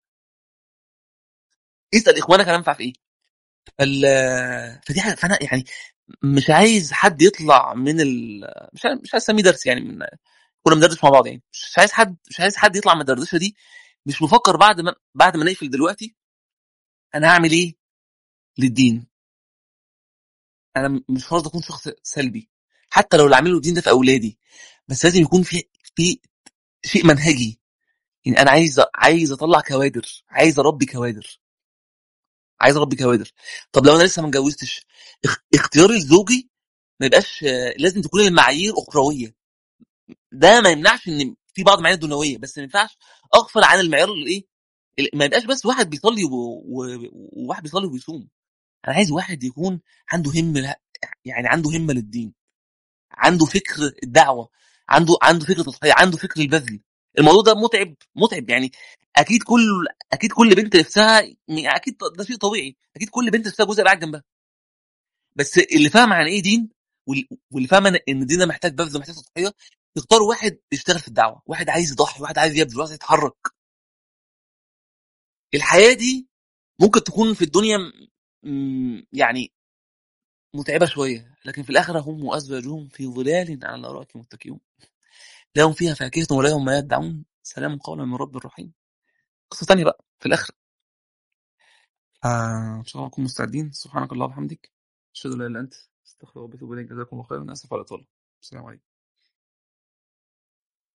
اسال اخوانك انا انفع في ايه فال فدي حاجه فانا يعني مش عايز حد يطلع من ال... مش عايز مش عايز اسميه درس يعني من كنا بندردش مع بعض يعني مش عايز حد مش عايز حد يطلع من الدردشه دي مش مفكر بعد ما بعد ما نقفل دلوقتي انا هعمل ايه للدين انا مش فرض اكون شخص سلبي حتى لو اللي عامله الدين ده في اولادي بس لازم يكون في في شيء منهجي يعني انا عايز عايز اطلع كوادر عايز اربي كوادر عايز اربي كوادر طب لو انا لسه ما اتجوزتش اختياري لزوجي ما يبقاش لازم تكون المعايير اخرويه ده ما يمنعش ان في بعض المعايير دنيويه بس ما ينفعش اغفل عن المعيار الايه ما يبقاش بس واحد بيصلي وواحد بيصلي وبيصوم انا عايز واحد يكون عنده همه يعني عنده همه للدين عنده فكر الدعوه عنده عنده فكر التضحيه عنده فكر البذل الموضوع ده متعب متعب يعني اكيد كل اكيد كل بنت نفسها اكيد ده شيء طبيعي اكيد كل بنت نفسها جوزها قاعد جنبها بس اللي فاهم عن ايه دين واللي فاهم ان الدين ده محتاج بذل ومحتاج تضحيه تختار واحد يشتغل في الدعوه واحد عايز يضحي واحد عايز يبذل واحد يتحرك الحياه دي ممكن تكون في الدنيا يعني متعبه شويه لكن في الاخره هم وازواجهم في ظلال على الارائك متكئون لهم فيها فاكهه ولهم ما يدعون سلام قولا من رب رحيم قصه ثانيه بقى في الاخره آه ان شاء الله نكون مستعدين سبحانك اللهم وبحمدك اشهد ان لا اله الا انت استغفرك واتوب اليك جزاكم الله خيرا اسف على الاطاله السلام عليكم